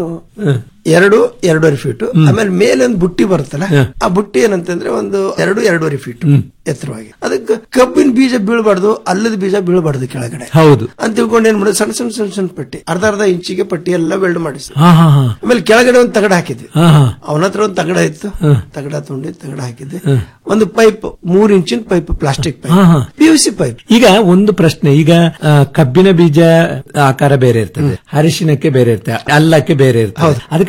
ಎರಡು ಎರಡೂವರೆ ಫೀಟ್ ಆಮೇಲೆ ಮೇಲೆ ಒಂದು ಬುಟ್ಟಿ ಬರುತ್ತಲ್ಲ ಆ ಬುಟ್ಟಿ ಏನಂತಂದ್ರೆ ಒಂದು ಎರಡು ಎರಡೂವರೆ ಫೀಟ್ ಎತ್ತರವಾಗಿ ಅದಕ್ಕೆ ಕಬ್ಬಿನ ಬೀಜ ಬೀಳ್ಬಾರ್ದು ಅಲ್ಲದ ಬೀಜ ಬೀಳ್ಬಾರ್ದು ಕೆಳಗಡೆ ಹೌದು ಅಂತ ತಿಳ್ಕೊಂಡು ಏನ್ ಮಾಡೋದು ಸಣ್ಣ ಸಣ್ಣ ಸಣ್ಣ ಸಣ್ಣ ಪಟ್ಟಿ ಅರ್ಧ ಅರ್ಧ ಇಂಚಿಗೆ ಪಟ್ಟಿ ಎಲ್ಲ ವೆಲ್ಡ್ ಮಾಡಿಸಿ ಹಾ ಹಾ ಹಾ ಆಮೇಲೆ ಕೆಳಗಡೆ ಒಂದು ತಗಡ ಹಾಕಿದ್ವಿ ಹಾ ಹಾ ಅವನ ಹತ್ರ ಒಂದು ತಗಡ ಇತ್ತು ತಗಡ ತೊಗೊಂಡು ತಗಡ ಹಾಕಿದ್ದೆ ಒಂದು ಪೈಪ್ ಮೂರ್ ಇಂಚಿನ ಪೈಪ್ ಪ್ಲಾಸ್ಟಿಕ್ ಪೈಪ್ ಹಾ, ಹಾ. ಪಿ ಯು ಸಿ ಪೈಪ್ ಈಗ ಒಂದು ಪ್ರಶ್ನೆ ಈಗ ಆ, ಕಬ್ಬಿನ ಬೀಜ ಆಕಾರ ಬೇರೆ ಇರ್ತದೆ ಅರಿಶಿನಕ್ಕೆ ಬೇರೆ ಇರ್ತದೆ ಅಲ್ಲಕ್ಕೆ ಬೇರೆ ಇರ್ತದೆ ಅದಕ್ಕೆ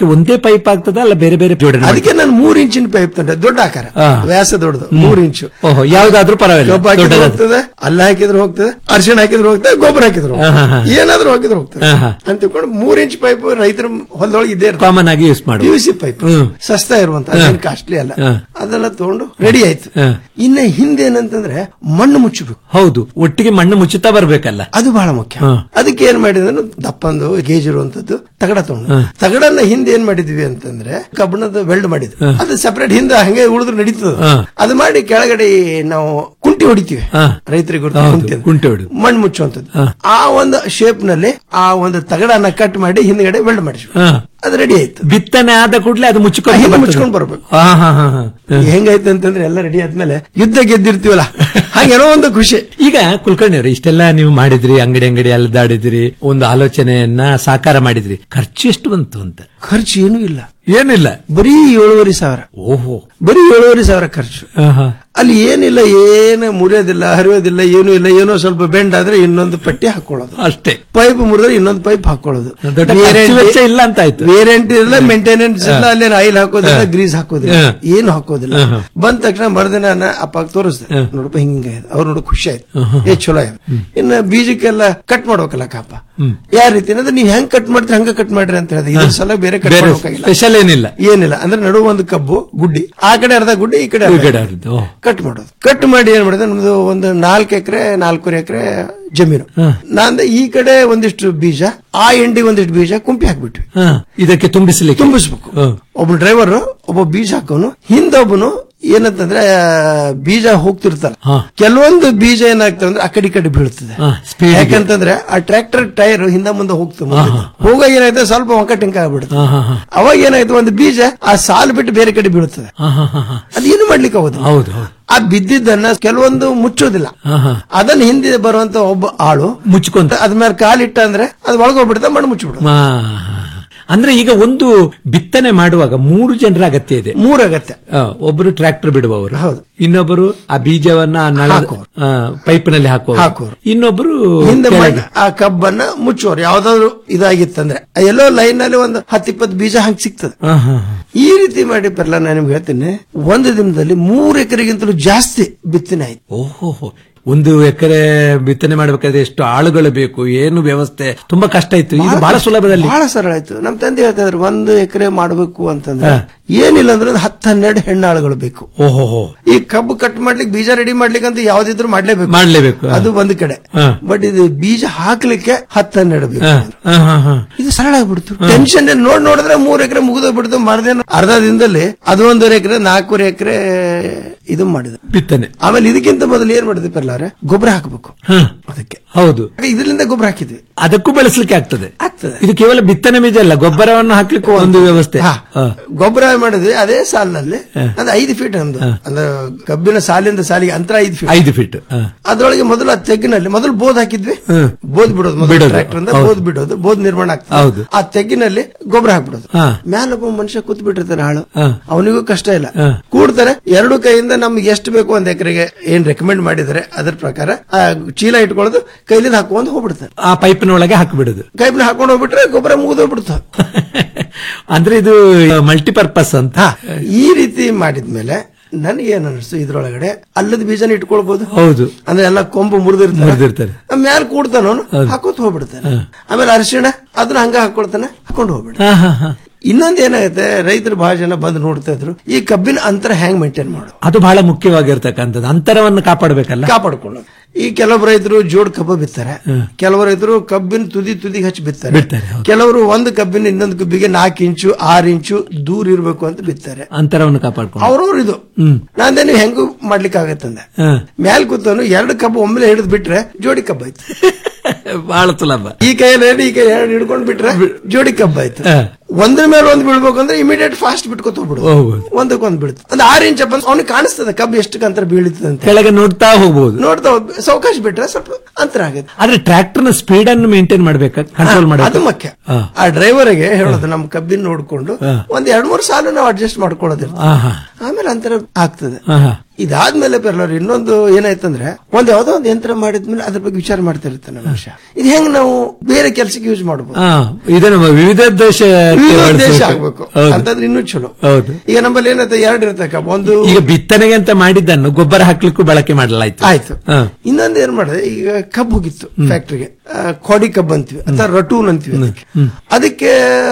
ಅದಕ್ಕೆ ಒಂದೇ ಪೈಪ್ ಆಗ್ತದ ಅಲ್ಲ ಬೇರೆ ಬೇರೆ ಜೋಡಣೆ ಅದಕ್ಕೆ ನಾನು ಮೂರ್ ಇಂಚಿನ ಪೈಪ್ ತಂದೆ ದೊಡ್ಡ ಆಕಾರ ಹಾ. ವ್ಯಾಸ ದೊಡ್ಡದು ಮೂರ್ ಇಂಚು ಓಹೋ ಯಾವ್ದಾದ್ರೂ ಪರವಾಗಿಲ್ಲ ಕಬ್ಬು ಹಾಕಿದ್ರು ದೊಡ್ಡದಾದ್ರು. ಹೋಗ್ತದೆ ಅಲ್ಲ ಹಾಕಿದ್ರು ಹೋಗ್ತದೆ ಅರಿಶಿಣ ಹಾಕಿದ್ರು ಹೋಗ್ತದೆ ಗೊಬ್ಬರ ಹಾಕಿದ್ರು ಹೋಗ್ತದೆ. ಹಾ, ಹಾ, ಹಾ. ಏನಾದ್ರೂ ಹಾಕಿದ್ರು ಹೋಗ್ತದೆ ಹಾ, ಹಾ. ಅಂತ ತಿಳ್ಕೊಂಡು ಮೂರ್ ಇಂಚ್ ಪೈಪ್ ರೈತರ ಹೊಲದೊಳಗೆ ಇದ್ದೇ ಇರ್ತದೆ ಕಾಮನ್ ಆಗಿ ಯೂಸ್ ಮಾಡು ಪಿಯುಸಿ ಪೈಪ್ ಹ್ಮ್. ಸಸ್ತಾ ಇರುವಂತ ಹಾ. ಕಾಸ್ಟ್ಲಿ ಅಲ್ಲ ಹಾ. ಅದೆಲ್ಲ ತಗೊಂಡು ರೆಡಿ ಆಯ್ತು ಹಾ. ಇನ್ನ ಹಿಂದೆ ಏನಂತಂದ್ರೆ ಮಣ್ಣು ಮುಚ್ಚಬೇಕು ಹೌದು ಒಟ್ಟಿಗೆ ಮಣ್ಣು ಮುಚ್ಚುತ್ತಾ ಬರ್ಬೇಕಲ್ಲ ಅದು ಬಹಳ ಮುಖ್ಯ ಹಾ. ಅದಕ್ಕೆ ಏನ್ ಮಾಡಿದ್ರೆ ದಪ್ಪಂದು ಗೇಜ್ ಇರುವಂತದ್ದು ತಗಡ ತಗೊಂಡು ಹಾ. ತಗಡನ್ನ ಹಿಂದೆ ಏನ್ ಮಾಡಿದ್ವಿ ಅಂತಂದ್ರೆ ಕಬ್ಬಣದ ವೆಲ್ಡ್ ಮಾಡಿದ್ವಿ ಹಾ. ಅದು ಸಪರೇಟ್ ಹಿಂದೆ ಹಂಗೆ ಉಳಿದ್ರೆ ನಡೀತದ ಹಾ. ಅದು ಮಾಡಿ ಕೆಳಗಡೆ ನಾವು ಕುಂಟಿ ಹೊಡಿತೀವಿ ಹಾ. ರೈತರಿಗೆ ಗೊತ್ತು ಹೌದು, ಕುಂಟಿ ಅಂತ. ಕುಂಟೆ ಹೊಡೆದು ಮಣ್ಣು ಮುಚ್ಚುವಂತದ್ದು ಹಾ. ಆ ಒಂದು ಶೇಪ್ ನಲ್ಲಿ ಆ ಒಂದು ತಗಡನ್ನ ಕಟ್ ಮಾಡಿ ಹಿಂದ್ಗಡೆ ವೆಲ್ಡ್ ಮಾಡಿದ್ವಿ ಹಾ. ಅದು ರೆಡಿ ಆಯ್ತು ಬಿತ್ತನೆ ಆದ ಕೂಡಲೇ ಅದು ಮುಚ್ಚಿಕೊಂಡು ಹಿಂದೆ ಬರ್ತದೆ. ಮುಚ್ಕೊಂಡು ಬರ್ಬೇಕು ಹಾ, ಹಾ, ಹಾ, ಹಾ. ಹೆಂಗಾಯ್ತು ಅಂತಂದ್ರೆ ಎಲ್ಲ ರೆಡಿ ಆದ್ಮೇಲೆ ಯುದ್ಧ ಗೆದ್ದಿರ್ತೀವಲ್ಲ ಹಾಗೇನೋ ಒಂದು ಖುಷಿ ಈಗ ಕುಲಕರ್ಣಿ ಅವರು ಇಷ್ಟೆಲ್ಲ ನೀವು ಮಾಡಿದ್ರಿ ಅಂಗಡಿ ಅಂಗಡಿ ಅಲ್ದಾಡಿದ್ರಿ ಒಂದು ಆಲೋಚನೆಯನ್ನ ಸಾಕಾರ ಮಾಡಿದ್ರಿ ಖರ್ಚು ಎಷ್ಟು ಬಂತು ಅಂತ ಖರ್ಚು ಏನೂ ಇಲ್ಲ ಏನಿಲ್ಲ ಬರೀ ಏಳುವರೆ ಸಾವಿರ ಓಹೋ ಬರೀ ಏಳುವರೆ ಸಾವಿರ ಖರ್ಚು ಆಹಾ. ಅಲ್ಲಿ ಏನಿಲ್ಲ ಏನು ಮುರಿಯೋದಿಲ್ಲ ಹರಿಯೋದಿಲ್ಲ ಏನೂ ಇಲ್ಲ ಏನೋ ಸ್ವಲ್ಪ ಬೆಂಡ್ ಆದ್ರೆ ಇನ್ನೊಂದು ಪಟ್ಟಿ ಹಾಕೊಳ್ಳೋದು ಅಷ್ಟೇ ಪೈಪ್ ಮುರಿದ್ರೆ ಇನ್ನೊಂದು ಪೈಪ್ ಹಾಕೊಳ್ಳೋದು ದೊಡ್ಡ ಖರ್ಚು ವೆಚ್ಚ ಇಲ್ಲ ಅಂತ ಆಯ್ತು ವೇರೆಂಟ್ ಇಲ್ಲ ಮೇಂಟೆನೆನ್ಸ್ ಇಲ್ಲ ಹಾ. ಅಲ್ಲೇನು ಆಯಿಲ್ ಹಾಕೋದಿಲ್ಲ ಹಾ. ಗ್ರೀಸ್ ಹಾಕೋದಿಲ್ಲ ಹಾ. ಏನು ಹಾಕೋದಿಲ್ಲ ಹಾ. ಬಂದ ತಕ್ಷಣ ಮರುದಿನ ನಾ ಅಪ್ಪ ತೋರಿಸ್ದೆ ನೋಡಪ್ಪ ಹಿಂಗ ಅವ್ರು ನೋಡ ಖುಷಿ ಆಯ್ತು ಏ ಚಲೋ ಆಯ್ತು ಇನ್ನ ಬೀಜಕ್ಕೆಲ್ಲ ಕಟ್ ಮಾಡ್ಬೇಕಲ್ಲ ಕಾಪ ಯಾವ ರೀತಿ ಅಂದ್ರೆ ನೀವ್ ಹೆಂಗ್ ಕಟ್ ಮಾಡ್ತೀರಿ ಹಂಗ ಕಟ್ ಮಾಡ್ರಿ ಅಂತ ಹೇಳಿದ್ರೆ ಇದ್ರ ಸಲ ಬೇರೆ ಕಟ್ ಬೇರೆ ಮಾಡ್ಬೇಕಾಗಿಲ್ಲ ಸ್ಪೆಷಲ್ ಏನಿಲ್ಲ ಏನಿಲ್ಲ ಅಂದ್ರೆ ನಡು ಒಂದು ಕಬ್ಬು ಗುಡ್ಡಿ ಆ ಕಡೆ ಅರ್ಧ ಗುಡ್ಡಿ ಈ ಕಡೆ ಈ ಅರ್ಧ ಕಡೆ ಅರ್ಧ, ಓ. ಕಟ್ ಮಾಡೋದು ಕಟ್ ಮಾಡಿ ಏನ್ ಮಾಡಿದೆ ನಮ್ದು ಒಂದು ನಾಲ್ಕು ಎಕರೆ ನಾಲ್ಕೂವರೆ ಎಕರೆ ಜಮೀನು ನಾಂದ ಈ ಕಡೆ ಒಂದಿಷ್ಟು ಬೀಜ ಆ ಎಂಡಿಗೆ ಒಂದಿಷ್ಟು ಬೀಜ ಕುಂಪಿ ಹಾಕ್ಬಿಟ್ವಿ ಹಾ, ಇದಕ್ಕೆ ತುಂಬಿಸಲಿಕ್ಕೆ ತುಂಬಿಸ್ಬೇಕು ಒಬ್ಬ ಡ್ರೈವರ್ ಒಬ್ಬ ಬೀಜ ಹಾಕೋನು ಹಿಂದೊಬ್ಬನು ಏನಂತಂದ್ರೆ ಆ, ಬೀಜ ಹೋಗ್ತಿರ್ತಲ್ಲ ಕೆಲವೊಂದು ಬೀಜ ಏನಾಗ್ತದೆ ಅಂದ್ರೆ ಆ ಕಡೆ ಈ ಕಡೆ ಬೀಳ್ತದೆ ಹಾ, speed ಗೆ. ಯಾಕಂತಂದ್ರೆ ಆ ಟ್ರ್ಯಾಕ್ಟರ್ ಟೈರ್ ಹಿಂದ ಮುಂದೆ ಹೋಗ್ತದೆ ಮುಂದೆ. ಹೋಗಾಗ ಏನಾಯ್ತು ಸ್ವಲ್ಪ ಒಂಕ ಟಿಂಕ ಆಗ್ಬಿಡುತ್ತೆ ಹಾ, ಹಾ, ಹಾ. ಅವಾಗ ಏನಾಯ್ತು ಒಂದು ಬೀಜ ಆ ಸಾಲು ಬಿಟ್ಟು ಬೇರೆ ಕಡೆ ಬೀಳುತ್ತದೆ ಹಾ, ಹಾ, ಹಾ, ಹಾ. ಅದೇನು ಮಾಡ್ಲಿಕ್ಕೆ ಆಗೋದು ಹೌದು ಹೌದು ಆ ಬಿದ್ದಿದ್ದನ್ನ ಕೆಲವೊಂದು ಮುಚ್ಚೋದಿಲ್ಲ ಹಾ, ಹಾ. ಅದನ್ನ ಹಿಂದೆ ಬರುವಂತ ಒಬ್ಬ ಆಳು ಮುಚ್ಕೊಂತ ಅದ್ಮೇಲೆ ಕಾಲಿಟ್ಟ ಅಂದ್ರೆ ಅದು ಒಳಗೋಗ್ಬಿಡುತ್ತೆ ಮಣ್ಣು ಮುಚ್ಚಿಬಿಡುತ್ತೆ ಮಾ. ಅಂದ್ರೆ ಈಗ ಒಂದು ಬಿತ್ತನೆ ಮಾಡುವಾಗ ಮೂರು ಜನರ ಅಗತ್ಯ ಇದೆ ಮೂರು ಅಗತ್ಯ ಆ, ಒಬ್ಬರು ಟ್ರ್ಯಾಕ್ಟರ್ ಬಿಡುವವರು ಹೌದು. ಇನ್ನೊಬ್ಬರು ಆ ಬೀಜವನ್ನ ಆ ನಳ ಪೈಪ್ನಲ್ಲಿ ಹಾಕುವ ಹಾಕುವವರು. ಇನ್ನೊಬ್ಬರು ಹಿಂದೆ ಕೆಳಗೆ. ಮಣ್ಣು ಆ ಕಬ್ಬನ್ನ ಮುಚ್ಚೋರು ಯಾವ್ದಾದ್ರು ಇದಾಗಿತ್ತಂದ್ರೆ ಆ ಎಲ್ಲೋ ಲೈನ್ ನಲ್ಲಿ ಒಂದು ಹತ್ತಿಪ್ಪತ್ತು ಬೀಜ ಹಂಗ್ ಸಿಗ್ತದೆ ಹಾ, ಹಾ, ಹಾ. ಈ ರೀತಿ ಮಾಡಿ ಪರ್ಲ ನಾನು ನಿಮ್ಗೆ ಹೇಳ್ತೀನಿ ಒಂದು ದಿನದಲ್ಲಿ ಮೂರು ಎಕರೆಗಿಂತಲೂ ಜಾಸ್ತಿ ಬಿತ್ತನೆ ಆಯ್ತು ಓಹೋ ಒಂದು ಎಕರೆ ಬಿತ್ತನೆ ಮಾಡಬೇಕಾದ್ರೆ ಎಷ್ಟು ಆಳುಗಳು ಬೇಕು ಏನು ವ್ಯವಸ್ಥೆ ತುಂಬಾ ಕಷ್ಟ ಇತ್ತು ಇದು ಬಹಳ ಸುಲಭದಲ್ಲಿ ಬಹಳ ಸರಳ ಆಯ್ತು ನಮ್ ತಂದೆ ಹೇಳ್ತಾ ಇದ್ರು ಒಂದು ಎಕರೆ ಮಾಡಬೇಕು ಅಂತಂದ್ರೆ ಏನಿಲ್ಲ ಅಂದ್ರೆ ಒಂದು ಹತ್ತು ಹನ್ನೆರಡು ಹೆಣ್ಣಾಳುಗಳು ಬೇಕು ಓಹೋ ಈ ಕಬ್ಬು ಕಟ್ ಮಾಡ್ಲಿಕ್ಕೆ ಬೀಜ ರೆಡಿ ಮಾಡ್ಲಿಕ್ಕೆ ಅಂತ ಯಾವ್ದಿದ್ರು ಮಾಡ್ಲೇಬೇಕು ಮಾಡ್ಲೇಬೇಕು. ಹಾ. ಅದು ಒಂದು ಕಡೆ ಹಾ. ಬಟ್ ಇದು ಬೀಜ ಹಾಕ್ಲಿಕ್ಕೆ ಹತ್ತು ಹನ್ನೆರಡು ಬೇಕು ಹಾ, ಹಾ, ಹಾ, ಹಾ. ಇದು ಸರಳ ಆಗ್ಬಿಡ್ತು ಟೆನ್ಷನ್ ನೋಡ್ ನೋಡಿದ್ರೆ ಮೂರ್ ಎಕರೆ ಮುಗಿದೋಗ್ಬಿಡ್ತು ಮರದೇನು ಅರ್ಧ ದಿನದಲ್ಲಿ ಅದು ಒಂದೂವರೆ ಎಕರೆ ನಾಲ್ಕೂವರೆ ಎಕರೆ ಇದು ಮಾಡಿದ ಬಿತ್ತನೆ ಆಮೇಲೆ ಇದಕ್ಕಿಂತ ಮೊದಲು ಏನ್ ಮಾಡಿದ್ವಿ ಪರ್ಲಾರೆ ಗೊಬ್ಬರ ಹಾಕಬೇಕು ಹಾ. ಅದಕ್ಕೆ ಹೌದು ಇದರಿಂದ ಗೊಬ್ಬರ ಹಾಕಿದ್ವಿ ಅದಕ್ಕೂ ಬಳಸಲಿಕ್ಕೆ ಆಗ್ತದೆ ಆಗ್ತದೆ ಇದು ಕೇವಲ ಬಿತ್ತನೆ ಬೀಜ ಅಲ್ಲ ಗೊಬ್ಬರವನ್ನು ಹಾಕ್ಲಿಕ್ಕೆ ಒಂದು ವ್ಯವಸ್ಥೆ ಹಾ. ಹಾ. ಗೊಬ್ಬರ ಮಾಡಿದ್ವಿ ಅದೇ ಸಾಲಿನಲ್ಲಿ ಅಂದ್ರೆ ಐದು ಫೀಟ್ ನಮ್ದು ಅಂದ್ರೆ ಕಬ್ಬಿನ ಸಾಲಿಂದ ಸಾಲಿಗೆ ಅಂತರ ಐದು ಫೀಟ್ ಐದು ಫೀಟ್ ಹಾ. ಅದ್ರೊಳಗೆ ಮೊದಲು ಆ ತೆಗ್ಗಿನಲ್ಲಿ ಮೊದಲು ಬೋದ್ ಹಾಕಿದ್ವಿ ಹ್ಮ್. ಬೋದ್ ಬಿಡೋದು ಮೊದಲು ಬಿಡೋದು. ಟ್ರ್ಯಾಕ್ಟರ್ ಇಂದ ಹೌದು. ಬೋದ್ ಬಿಡೋದು ಬೋದ್ ನಿರ್ಮಾಣ ಆಗ್ತದೆ ಹೌದು. ಆ ತೆಗ್ಗಿನಲ್ಲಿ ಗೊಬ್ಬರ ಹಾಕ್ಬಿಡೋದು ಹಾ. ಮ್ಯಾಲೊಬ್ಬ ಮನುಷ್ಯ ಕೂತ್ ಬಿಟ್ಟಿರ್ತಾನೆ ಆಳು ಹಾ. ಅವನಿಗೂ ಕಷ್ಟ ಇಲ್ಲ ಹಾ. ಕೂಡ್ತಾನೆ ಎರಡು ಕೈಯಿಂದ ನಮ್ಗೆ ಎಷ್ಟು ಬೇಕು ಒಂದ್ ಎಕರೆಗೆ ಏನ್ ರೆಕಮೆಂಡ್ ಮಾಡಿದರೆ ಅದ್ರ ಪ್ರಕಾರ ಆ ಚೀಲ ಇಟ್ಕೊಳ್ಳೋದು ಕೈಲಿಂದ ಹಾಕೊಂಡು ಹೋಗ್ಬಿಡ್ತಾನೆ ಆ ಪೈಪಿನೊಳಗೆ ಹಾಕಿಬಿಡುದು ಕೈಪಿನ ಹಾಕೊಂಡು ಹೋಗ್ಬಿಟ್ರೆ ಗೊಬ್ಬರ ಮುಗಿದೋಗ್ಬಿಡ್ತಾವ ಅಂದ್ರೆ ಇದು ಮಲ್ಟಿಪರ್ಪಸ್ ಅಂತ ಈ ರೀತಿ ಮಾಡಿದ್ಮೇಲೆ ನನಗೆ ಏನ್ ಅನಿಸ್ತು ಇದ್ರೊಳಗಡೆ ಅಲ್ಲದ ಬೀಜನ ಇಟ್ಕೊಳ್ಬಹುದು ಹೌದು ಅಂದ್ರೆ ಎಲ್ಲ ಕೊಂಬು ಮುರಿದಿರ್ತಾರೆ ಮುರಿದಿರ್ತಾರೆ ಮ್ಯಾಲ ಕೂಡ್ತಾನ ಅವನು ಹೌದು. ಹಾಕೋತ್ ಹೋಗ್ಬಿಡ್ತಾನೆ ಆಮೇಲೆ ಅರಿಶಿಣ ಅದನ್ನ ಹಂಗ ಹಾಕೊಳ್ತಾನೆ ಹಾಕೊಂಡು ಹೋಗ್ಬಿಡ್ತಾನೆ ಹಾ, ಹಾ, ಹಾ. ಇನ್ನೊಂದ್ ಏನಾಗುತ್ತೆ ರೈತರು ಬಹಳ ಜನ ಬಂದು ನೋಡ್ತಾ ಇದ್ರು ಈ ಕಬ್ಬಿನ ಅಂತರ ಹೆಂಗ್ ಮೇಂಟೈನ್ ಮಾಡು ಅದು ಬಹಳ ಮುಖ್ಯವಾಗಿರ್ತಕ್ಕಂಥದ್ದು ಅಂತರವನ್ನು ಕಾಪಾಡಬೇಕಲ್ಲ ಕಾಪಾಡ್ಕೊಳ್ಳೋದು ಈ ಕೆಲವು ರೈತರು ಜೋಡ್ ಕಬ್ಬ ಬಿತ್ತಾರೆ ಕೆಲವು ರೈತರು ಕಬ್ಬಿನ ತುದಿ ತುದಿಗೆ ಹಚ್ಚಿ ಬಿತ್ತಾರೆ ಬಿಡ್ತಾರೆ, ಕೆಲವರು ಒಂದು ಕಬ್ಬಿನ ಇನ್ನೊಂದು ಕಬ್ಬಿಗೆ ನಾಲ್ಕು ಇಂಚು ಆರು ಇಂಚು ದೂರ ಇರಬೇಕು ಅಂತ ಬಿತ್ತಾರೆ ಅಂತರವನ್ನು ಕಾಪಾಡ್ಕೊಂಡು ಅವ್ರವ್ರು ಇದು ಹ್ಮ್ ನಾನೇನು ಹೆಂಗು ಮಾಡ್ಲಿಕ್ಕೆ ಆಗತ್ತಂದೆ ಹಾ. ಮ್ಯಾಲ್ ಕೂತವನು ಎರಡು ಕಬ್ಬು ಒಮ್ಮೆಲೆ ಹಿಡಿದು ಬಿಟ್ರೆ ಜೋಡಿ ಕಬ್ಬ ಆಯ್ತು ಬಹಳ ಸುಲಭ ಈ ಕೈಯಲ್ಲಿ ಎರಡು ಈ ಕೈ ಎರಡು ಹಿಡ್ಕೊಂಡು ಬಿಟ್ರೆ ಜೋಡಿ ಕಬ್ಬ ಆಯ್ತು ಹಾ. ಒಂದ್ರ ಮೇಲೆ ಒಂದು ಬೀಳ್ಬೇಕು ಅಂದ್ರೆ ಇಮಿಡಿಯೇಟ್ ಫಾಸ್ಟ್ ಬಿಟ್ಕೊತ ಹೋಗ್ಬಿಡು ಹೋಗ್ಬೋದು. ಒಂದಕ್ಕೊಂದು ಬೀಳುತ್ತೆ ಅಂದ್ರೆ ಆರು ಇಂಚ್ ಬಂದು ಅವ್ನಿಗೆ ಕಾಣಿಸ್ತದೆ ಕಬ್ಬು ಎಷ್ಟು ಅಂತರ ಬೀಳುತ್ತದೆ ಅಂತ ಕೆಳಗೆ ನೋಡ್ತಾ ಹೋಗ್ಬೋದು ನೋಡ್ತಾ ಹೋಗ್- ಸಾವಕಾಶ ಬಿಟ್ರೆ ಸ್ವಲ್ಪ ಅಂತರ ಆಗುತ್ತೆ ಆದ್ರೆ ಟ್ರ್ಯಾಕ್ಟರ್ ನ ಸ್ಪೀಡ್ ಅನ್ನು ಮೇಂಟೈನ್ ಮಾಡ್ಬೇಕಾ ಕಂಟ್ರೋಲ್ ಅದು ಮಾಡಬೇಕು ಮುಖ್ಯ ಆ ಡ್ರೈವರ್ಗೆ ಹೇಳೋದು ನಮ್ಮ ಕಬ್ಬಿನ ನೋಡ್ಕೊಂಡು ಒಂದ್ ಎರಡ್ ಮೂರು ಸಾಲು ನಾವು ಅಡ್ಜಸ್ಟ್ ಮಾಡ್ಕೊಳ್ಳೋದಿಲ್ಲ ಹಾ ಹಾ ಆಮೇಲೆ ಅಂತರ ಆಗ್ತದೆ ಹಾ, ಹಾ. ಇದಾದ್ಮೇಲೆ ಪೆರ್ಲವ್ರು ಇನ್ನೊಂದು ಏನಾಯ್ತಂದ್ರೆ ಒಂದ್ ಯಾವ್ದೋ ಒಂದು ಯಂತ್ರ ಮಾಡಿದ್ಮೇಲೆ ಅದ್ರ ಬಗ್ಗೆ ವಿಚಾರ ಮಾಡ್ತಾ ಇರ್ತಾನೆ ಮನುಷ್ಯ ಇದು ಹೆಂಗ್ ನಾವು ಬೇರೆ ಕೆಲಸಕ್ಕೆ ಯೂಸ್ ಮಾಡಬಹುದು ಹಾ ಇದನ್ನು ವಿವಿಧ ದೇಶ ದೇಶ ಆಗ್ಬೇಕು ಅಂತಂದ್ರೆ ಇನ್ನೂ ಚಲೋ ಹೌದು ಈಗ ನಮ್ಮಲ್ಲಿ ಏನಂತ ಎರಡು ಇರ್ತಕ್ಕ ಒಂದು ಈಗ ಬಿತ್ತನೆಗೆ ಅಂತ ಮಾಡಿದ್ದನ್ನು ಗೊಬ್ಬರ ಹಾಕ್ಲಿಕ್ಕೂ ಬಳಕೆ ಮಾಡಲಾಯ್ತು ಆಯ್ತು ಹಾ. ಇನ್ನೊಂದು ಏನ್ ಮಾಡಿದೆ ಈಗ ಕಬ್ಬು ಹೋಗಿತ್ತು ಫ್ಯಾಕ್ಟ್ರಿಗೆ ಕೋಡಿ ಕಬ್ಬು ಅಂತೀವಿ ಅಥವಾ ರಟೂನ್ ಅಂತೀವಿ ಅದಕ್ಕೆ. ಅದಕ್ಕೆ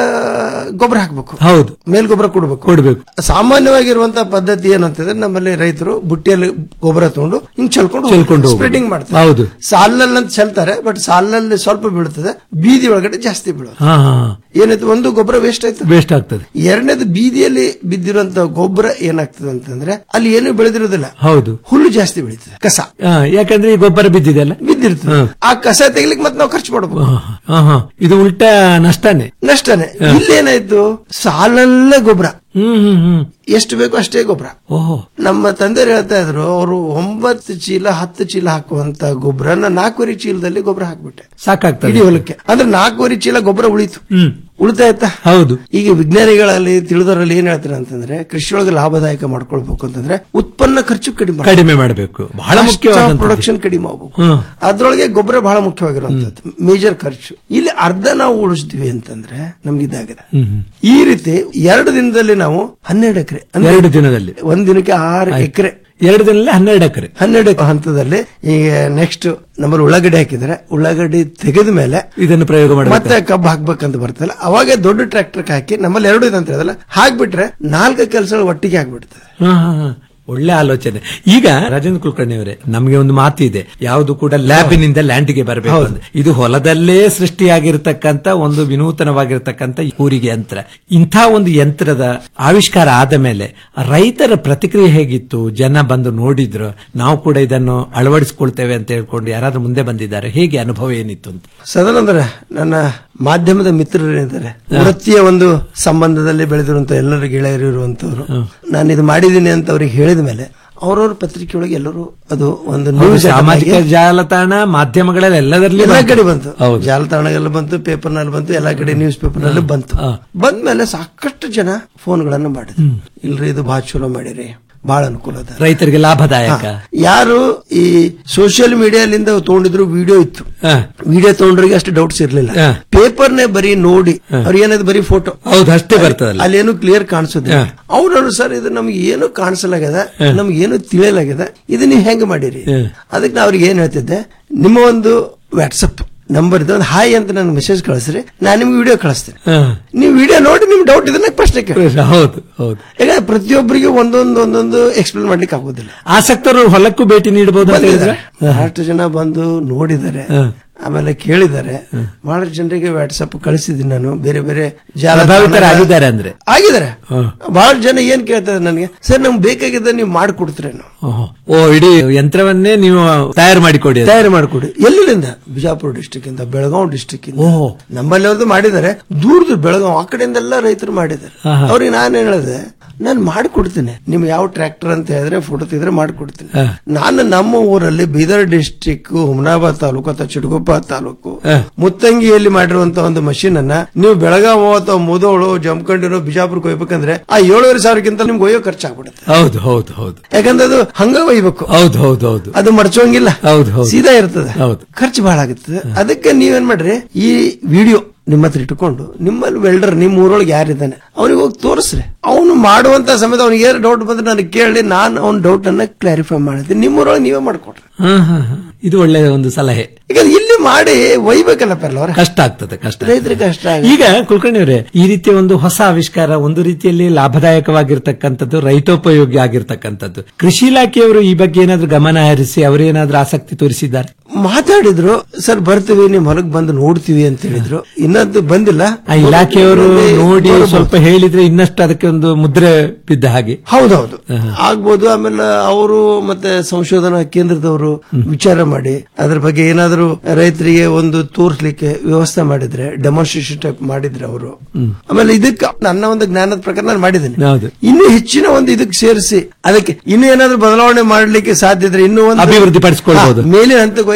ಗೊಬ್ಬರ ಹಾಕ್ಬೇಕು ಹೌದು ಮೇಲ್ ಗೊಬ್ಬರ ಕೊಡ್ಬೇಕು ಕೊಡ್ಬೇಕು ಸಾಮಾನ್ಯವಾಗಿರುವಂತಹ ಪದ್ಧತಿ ಏನಂತಂದ್ರೆ ನಮ್ಮಲ್ಲಿ ರೈತರು ಬುಟ್ಟಿಯಲ್ಲಿ ಗೊಬ್ಬರ ತಗೊಂಡು ಹಿಂಗ್ ಚಲ್ಕೊಂಡು ಚೆಲ್ಕೊಂಡು ಹೋಗೋದು. ಸ್ಪ್ರೆಡಿಂಗ್ ಮಾಡ್ತಾರೆ ಹೌದು ಸಾಲಲ್ಲಿ ಅಂತ ಚೆಲ್ತಾರೆ ಬಟ್ ಸಾಲಲ್ಲಿ ಸ್ವಲ್ಪ ಬೀಳ್ತದೆ ಬೀದಿ ಒಳಗಡೆ ಜಾಸ್ತಿ ಬೀಳೋದು ಹಾ ಹಾ ಏನಾಯ್ತು ಒಂದು ಗೊಬ್ಬರ ವೇಸ್ಟ್ ಆಯ್ತು ವೇಸ್ಟ್ ಆಗ್ತದೆ ಎರಡನೇದು ಬೀದಿಯಲ್ಲಿ ಬಿದ್ದಿರುವಂತ ಗೊಬ್ಬರ ಏನಾಗ್ತದೆ ಅಂತಂದ್ರೆ ಅಲ್ಲಿ ಏನು ಬೆಳೆದಿರೋದಿಲ್ಲ ಹೌದು ಹುಲ್ಲು ಜಾಸ್ತಿ ಬೆಳೀತದೆ ಕಸ ಹಾ, ಯಾಕಂದ್ರೆ ಈ ಗೊಬ್ಬರ ಬಿದ್ದಿದೆ ಅಲ್ಲ ಬಿದ್ದಿರ್ತದೆ ಆ ಕಸ ತೆಗಿಲಿಕ್ಕೆ ಮತ್ತೆ ನಾವು ಖರ್ಚು ಮಾಡಬೇಕು ಹಾ ಹಾ ಇದು ಉಲ್ಟಾ ನಷ್ಟನೇ ನಷ್ಟನೇ ಇಲ್ಲೇನಾಯ್ತು ಸಾಲಲ್ಲೇ ಗೊಬ್ಬರ ಹ್ಮ್ ಹ್ಮ್ ಹ್ಮ್ ಎಷ್ಟು ಬೇಕು ಅಷ್ಟೇ ಗೊಬ್ಬರ ಓಹೋ ನಮ್ಮ ತಂದೆಯರು ಹೇಳ್ತಾ ಇದ್ರು ಅವರು ಒಂಬತ್ತು ಚೀಲ ಹತ್ತು ಚೀಲ ಹಾಕುವಂತ ಗೊಬ್ಬರನ ನಾಲ್ಕೂವರೆ ಚೀಲದಲ್ಲಿ ಗೊಬ್ಬರ ಹಾಕ್ಬಿಟ್ಟೆ ಸಾಕಾಗ್ತದೆ ಇಡೀ ಹೊಲಕ್ಕೆ ಅಂದ್ರೆ ನಾಲ್ಕೂವರೆ ಚೀಲ ಗೊಬ್ಬರ ಉಳಿತು ಹ್ಮ್ ಉಳಿತಾಯ್ತಾ ಹೌದು ಈಗ ವಿಜ್ಞಾನಿಗಳಲ್ಲಿ ತಿಳಿದವರಲ್ಲಿ ಏನ್ ಹೇಳ್ತಾರೆ ಅಂತಂದ್ರೆ ಕೃಷಿಯೊಳಗೆ ಲಾಭದಾಯಕ ಮಾಡ್ಕೊಳ್ಬೇಕು ಅಂತಂದ್ರೆ ಉತ್ಪನ್ನ ಖರ್ಚು ಕಡಿಮೆ ಮಾಡ್ಬೇಕು. ಕಡಿಮೆ ಮಾಡಬೇಕು ಬಹಳ ಮುಖ್ಯವಾದ ಪ್ರೊಡಕ್ಷನ್ ಕಡಿಮೆ ಆಗ್ಬೇಕು ಹ್ಮ್. ಅದ್ರೊಳಗೆ ಗೊಬ್ಬರ ಬಹಳ ಮುಖ್ಯವಾಗಿರುವಂತದ್ದು ಮೇಜರ್ ಖರ್ಚು ಇಲ್ಲಿ ಅರ್ಧ ನಾವು ಉಳಿಸ್ತೀವಿ ಅಂತಂದ್ರೆ ನಮ್ಗೆ ಇದಾಗಿದೆ ಹ್ಮ್ ಹ್ಮ್. ಈ ರೀತಿ ಎರಡು ದಿನದಲ್ಲಿ ನಾವು ಹನ್ನೆರಡು ಎಕರೆ ಎರಡು ದಿನದಲ್ಲಿ ಒಂದ್ ದಿನಕ್ಕೆ ಆರು ಎಕರೆ ಎರಡು ದಿನದಲ್ಲಿ ಹನ್ನೆರಡು ಎಕರೆ ಹನ್ನೆರಡು ಎಕರೆ ಹಂತದಲ್ಲಿ ಈಗ ನೆಕ್ಸ್ಟ್ ನಮ್ಮಲ್ಲಿ ಉಳ್ಳಾಗಡ್ಡಿ ಹಾಕಿದ್ರೆ ಉಳ್ಳಾಗಡ್ಡಿ ತೆಗೆದ ಮೇಲೆ ಇದನ್ನು ಪ್ರಯೋಗ ಮಾಡಬೇಕು ಮತ್ತೆ ಕಬ್ಬು ಹಾಕ್ಬೇಕಂತ ಬರ್ತಲ್ಲ ಅವಾಗ ದೊಡ್ಡ ಟ್ರ್ಯಾಕ್ಟರ್ ಹಾಕಿ ನಮ್ಮಲ್ಲಿ ಎರಡು ಇದೆ ಅಂತ ಹೇಳಿದಲ್ಲ ಹಾಕ್ಬಿಟ್ರೆ ನಾಲ್ಕು ಕೆಲಸಗಳು ಒಟ್ಟಿಗೆ ಆಗ್ಬಿಡ್ತದೆ ಹಾ, ಹಾ, ಹಾ. ಒಳ್ಳೆ ಆಲೋಚನೆ ಈಗ ರಾಜೇಂದ್ರ ಕುಲಕರ್ಣಿ ಅವರೇ ನಮಗೆ ಒಂದು ಮಾತು ಇದೆ ಯಾವುದು ಕೂಡ ಲ್ಯಾಬಿನಿಂದ ಲ್ಯಾಂಡ್ಗೆ ಬರಬೇಕು ಅಂತ. ಇದು ಹೊಲದಲ್ಲೇ ಸೃಷ್ಟಿಯಾಗಿರ್ತಕ್ಕಂತ ಒಂದು ವಿನೂತನವಾಗಿರ್ತಕ್ಕಂತ ಊರಿಗೆ ಯಂತ್ರ ಇಂಥ ಒಂದು ಯಂತ್ರದ ಆವಿಷ್ಕಾರ ಆದ ಮೇಲೆ ರೈತರ ಪ್ರತಿಕ್ರಿಯೆ ಹೇಗಿತ್ತು ಜನ ಬಂದು ನೋಡಿದ್ರು ನಾವು ಕೂಡ ಇದನ್ನು ಅಳವಡಿಸಿಕೊಳ್ತೇವೆ ಅಂತ ಹೇಳ್ಕೊಂಡು ಯಾರಾದ್ರೂ ಮುಂದೆ ಬಂದಿದ್ದಾರೆ ಹೇಗೆ ಅನುಭವ ಏನಿತ್ತು ಅಂತ ಸದಾನಂದ್ರ ನನ್ನ ಮಾಧ್ಯಮದ ಮಿತ್ರರೇನಿದ್ದಾರೆ ವೃತ್ತಿಯ ಒಂದು ಸಂಬಂಧದಲ್ಲಿ ಬೆಳೆದಿರುವಂತ ಎಲ್ಲರೂ ಗೆಳೆಯರು ಇರುವಂತವ್ರು ನಾನು ಇದು ಮಾಡಿದ್ದೀನಿ ಅಂತ ಅವ್ರಿಗೆ ಹೇಳಿದ ಮೇಲೆ ಅವ್ರವ್ರ ಪತ್ರಿಕೆಯೊಳಗೆ ಎಲ್ಲರೂ ಅದು ಒಂದು ಹೌದು, ನ್ಯೂಸ್ ಸಾಮಾಜಿಕ ಜಾಲತಾಣ ಮಾಧ್ಯಮಗಳಲ್ಲಿ ಎಲ್ಲದರಲ್ಲಿ ಎಲ್ಲಾ ಬಂತು. ಕಡೆ ಬಂತು ಹೌದು ಜಾಲತಾಣಗಳಲ್ಲಿ ಬಂತು ಪೇಪರ್ ನಲ್ಲಿ ಬಂತು ಎಲ್ಲಾ ಕಡೆ ನ್ಯೂಸ್ ಪೇಪರ್ ನಲ್ಲಿ ಬಂತು ಬಂದ್ಮೇಲೆ ಸಾಕಷ್ಟು ಜನ ಫೋನ್ಗಳನ್ನು ಮಾಡಿದ್ರು ಇಲ್ರಿ ಇದು ಬಹಳ ಚಲೋ ಮಾಡಿರಿ ಬಹಳ ಅನುಕೂಲ ಅದ ರೈತರಿಗೆ ಲಾಭದಾಯಕ ಯಾರು ಈ ಸೋಷಿಯಲ್ ಮೀಡಿಯಾಲಿಂದ ತಗೊಂಡಿದ್ರು ವಿಡಿಯೋ ಇತ್ತು ವಿಡಿಯೋ ತಗೊಂಡ್ರಿಗೆ ಅಷ್ಟು ಡೌಟ್ಸ್ ಇರ್ಲಿಲ್ಲ ಪೇಪರ್ನೇ ಬರೀ ನೋಡಿ ಅವ್ರ ಏನದು ಬರೀ ಫೋಟೋ ಹೌದು ಅಷ್ಟೇ ಬರ್ತದಲ್ಲ ಅಲ್ಲೇನು ಕ್ಲಿಯರ್ ಕಾಣಿಸೋದಿಲ್ಲ ಅವ್ರು ಸರ್ ಇದು ನಮ್ಗೆ ಏನು ಕಾಣಿಸಲಾಗ್ಯದ ನಮ್ಗೆ ಏನು ತಿಳಿಯಲಾಗ್ಯದ ಇದು ನೀವು ಹೆಂಗ್ ಮಾಡಿರಿ ಅದಕ್ಕೆ ನಾ ಅವ್ರಿಗೆ ಏನ್ ಹೇಳ್ತಿದ್ದೆ ನಿಮ್ಮ ಒಂದು ವಾಟ್ಸಪ್ ನಂಬರ್ ಇದೆ ಒಂದು ಹಾಯ್ ಅಂತ ನನಗೆ ಮೆಸೇಜ್ ಕಳಿಸ್ರಿ ನಾನು ನಿಮ್ಗೆ ವಿಡಿಯೋ ಕಳಿಸ್ತೇನೆ ನೀವು ವಿಡಿಯೋ ನೋಡಿ ನಿಮ್ಗೆ ಡೌಟ್ ಇದನ್ನ ಪ್ರಶ್ನೆ ಕೇಳಿ ಹೌದು ಹೌದು ಈಗ ಪ್ರತಿಯೊಬ್ಬರಿಗೆ ಒಂದೊಂದು ಒಂದೊಂದು ಎಕ್ಸ್ಪ್ಲೇನ್ ಮಾಡ್ಲಿಕ್ಕೆ ಆಗೋದಿಲ್ಲ ಆಸಕ್ತರು ಹೊಲಕ್ಕೂ ಭೇಟಿ ನೀಡಬಹುದು ಅಂತ ಹೇಳಿದ್ರೆ ಬಹಳಷ್ಟು ಜನ ಬಂದು ನೋಡಿದ್ದಾರೆ ಆಮೇಲೆ ಕೇಳಿದ್ದಾರೆ ಬಹಳಷ್ಟು ಜನರಿಗೆ ವಾಟ್ಸಪ್ ಕಳಿಸಿದ್ದೀನಿ ನಾನು ಬೇರೆ ಬೇರೆ ಪ್ರಭಾವಿತರಾಗಿದ್ದಾರೆ ಅಂದ್ರೆ ಆಗಿದ್ದಾರೆ ಬಹಳ ಜನ ಏನ್ ಕೇಳ್ತಾರೆ ನನಗೆ ಸರ್ ನಮ್ಗೆ ಬೇಕಾಗಿದ್ದ ನೀವು ಮಾಡಿಕೊಡ್ತೀರೇನು ಓಹೋ. ಓ ಇಡೀ ಯಂತ್ರವನ್ನೇ ನೀವು ತಯಾರು ಮಾಡಿಕೊಡಿ ಅಂತ. ತಯಾರು ಮಾಡಿಕೊಡಿ ಎಲ್ಲಿಂದ ಬಿಜಾಪುರ ಡಿಸ್ಟಿಕ್ ಇಂದ ಬೆಳಗಾವ್ ಡಿಸ್ಟಿಕ್ ಇಂದ ನಮ್ಮಲ್ಲಿ ಅವ್ರದ್ದು ಮಾಡಿದ್ದಾರೆ ದೂರ ದೂರ ಬೆಳಗಾವ್ ಆ ಕಡೆಯಿಂದೆಲ್ಲ ರೈತರು ಮಾಡಿದ್ದಾರೆ ಆಹಾ. ಅವ್ರಿಗೆ ನಾನು ಹೇಳಿದೆ ನಾನು ಮಾಡಿಕೊಡ್ತೀನಿ ನಿಮ್ಗೆ ಯಾವ ಟ್ರ್ಯಾಕ್ಟರ್ ಅಂತ ಹೇಳಿದ್ರೆ ಫೋಟೋ ತೆಗೆದ್ರೆ ಮಾಡಿಕೊಡ್ತೀನಿ ಹಾ. ನಾನು ನಮ್ಮ ಊರಲ್ಲಿ ಬೀದರ್ ಡಿಸ್ಟಿಕ್ ಹುಮನಾಬಾದ್ ತಾಲೂಕು ಅಥವಾ ಚಿಟಗುಪ್ಪ ತಾಲೂಕು ಹಾ. ಮುತ್ತಂಗಿಯಲ್ಲಿ ಮಾಡಿರುವಂತ ಒಂದು ಮಷೀನ್ ಅನ್ನ ನೀವು ಬೆಳಗಾವ್ ಅಥವಾ ಮುದೋಳು ಜಮ್ಕಂಡಿರೋ ಬಿಜಾಪುರಕ್ಕೆ ಹೋಗ್ಬೇಕಂದ್ರೆ ಆ ಏಳುವರೆ ಸಾವಿರಕ್ಕಿಂತ ನಿಮ್ಗೆ ಒಯ್ಯೋ ಖರ್ಚಾಗ್ಬಿಡುತ್ತೆ ಹೌದು ಹೌದು ಹೌದು ಯಾಕಂದ್ರೆ ಅದು ಹಂಗ ಒಯ್ಬೇಕು ಹೌದು ಹೌದು ಹೌದು ಅದು ಮಡ್ಚೋಂಗಿಲ್ಲ ಹೌದು ಹೌದು ಸೀದಾ ಇರ್ತದೆ ಹೌದು ಖರ್ಚು ಬಹಳ ಆಗುತ್ತದೆ ಅದಕ್ಕೆ ನೀವೇನ್ ಮಾಡ್ರಿ ಈ ವಿಡಿಯೋ ನಿಮ್ಮ ಹತ್ರ ಇಟ್ಟುಕೊಂಡು ನಿಮ್ಮಲ್ಲಿ ವೆಲ್ಡರ್ ನಿಮ್ಮ ಊರೊಳಗೆ ಯಾರಿದ್ದಾನೆ ಅವನಿಗೆ ಹೋಗಿ ತೋರಿಸ್ರಿ ಅವನು ಮಾಡುವಂತ ಸಮಯದ ಅವನಿಗೆ ಏನು ಡೌಟ್ ಬಂದ್ರೆ ನನಗೆ ಕೇಳಿ ನಾನು ಅವ್ನ ಡೌಟ್ ಅನ್ನ ಕ್ಲಾರಿಫೈ ಮಾಡಿದ್ದೆ ನಿಮ್ಮ ಊರೊಳಗೆ ನೀವೇ ಮಾಡ್ಕೊಡ್ರಿ ಹಾ, ಹಾ, ಹಾ. ಇದು ಒಳ್ಳೆಯ ಒಂದು ಸಲಹೆ ಈಗ ಇಲ್ಲಿ ಮಾಡಿ ಒಯ್ಬೇಕಲ್ಲ ಪೆರ್ಲ ಅವ್ರೆ ಕಷ್ಟ ಆಗ್ತದೆ ಕಷ್ಟ ಆಗ್ತದೆ. ರೈತರಿಗೆ ಕಷ್ಟ ಆಗುತ್ತೆ. ಈಗ ಕುಲಕರ್ಣಿ ಅವರೇ ಈ ರೀತಿಯ ಒಂದು ಹೊಸ ಆವಿಷ್ಕಾರ ಒಂದು ರೀತಿಯಲ್ಲಿ ಲಾಭದಾಯಕವಾಗಿರ್ತಕ್ಕಂಥದ್ದು ರೈತೋಪಯೋಗಿ ಆಗಿರ್ತಕ್ಕಂಥದ್ದು ಕೃಷಿ ಇಲಾಖೆಯವರು ಈ ಬಗ್ಗೆ ಏನಾದ್ರೂ ಗಮನ ಹರಿಸಿ ಅವರೇನಾದ್ರೂ ಆಸಕ್ತಿ ತೋರಿಸಿದ್ದಾರೆ ಮಾತಾಡಿದ್ರು ಸರ್ ಬರ್ತೀವಿ ನಿಮ್ ಹೊಲಗ್ ಬಂದು ನೋಡ್ತೀವಿ ಅಂತ ಹೇಳಿದ್ರು ಇನ್ನದ್ದು ಬಂದಿಲ್ಲ ಆ ಇಲಾಖೆಯವರು ನೋಡಿ ಬರ್ಬೋದು. ಸ್ವಲ್ಪ ಹೇಳಿದ್ರೆ ಇನ್ನಷ್ಟು ಅದಕ್ಕೆ ಒಂದು ಮುದ್ರೆ ಬಿದ್ದ ಹಾಗೆ ಹೌದೌದು ಆಗ್ಬೋದು ಆಮೇಲೆ ಅವರು ಮತ್ತೆ ಸಂಶೋಧನಾ ಕೇಂದ್ರದವರು ವಿಚಾರ ಮಾಡಿ ಅದ್ರ ಬಗ್ಗೆ ಏನಾದರೂ ರೈತರಿಗೆ ಒಂದು ತೋರಿಸ್ಲಿಕ್ಕೆ ವ್ಯವಸ್ಥೆ ಮಾಡಿದ್ರೆ ಡೆಮಾನ್ಸ್ಟ್ರೇಷನ್ ಟೈಪ್ ಮಾಡಿದ್ರೆ ಅವರು ಆಮೇಲೆ ಇದಕ್ಕೆ ನನ್ನ ಒಂದು ಜ್ಞಾನದ ಪ್ರಕಾರ ನಾನು ಮಾಡಿದ್ದೇನೆ ಹೌದು ಇನ್ನು ಹೆಚ್ಚಿನ ಒಂದು ಇದಕ್ಕೆ ಸೇರಿಸಿ ಅದಕ್ಕೆ ಇನ್ನು ಏನಾದ್ರೂ ಬದಲಾವಣೆ ಮಾಡ್ಲಿಕ್ಕೆ ಸಾಧ್ಯ ಇದ್ರೆ ಇನ್ನೂ ಒಂದು ಅಭಿವೃದ್ಧಿಪಡಿಸ್ಕೊಳ್ಬೋದು. ಹಾ, ಮೇಲಿನ ಹಂತಕ್ಕೆ ಒಯ್ಲಿಕ್ಕೆ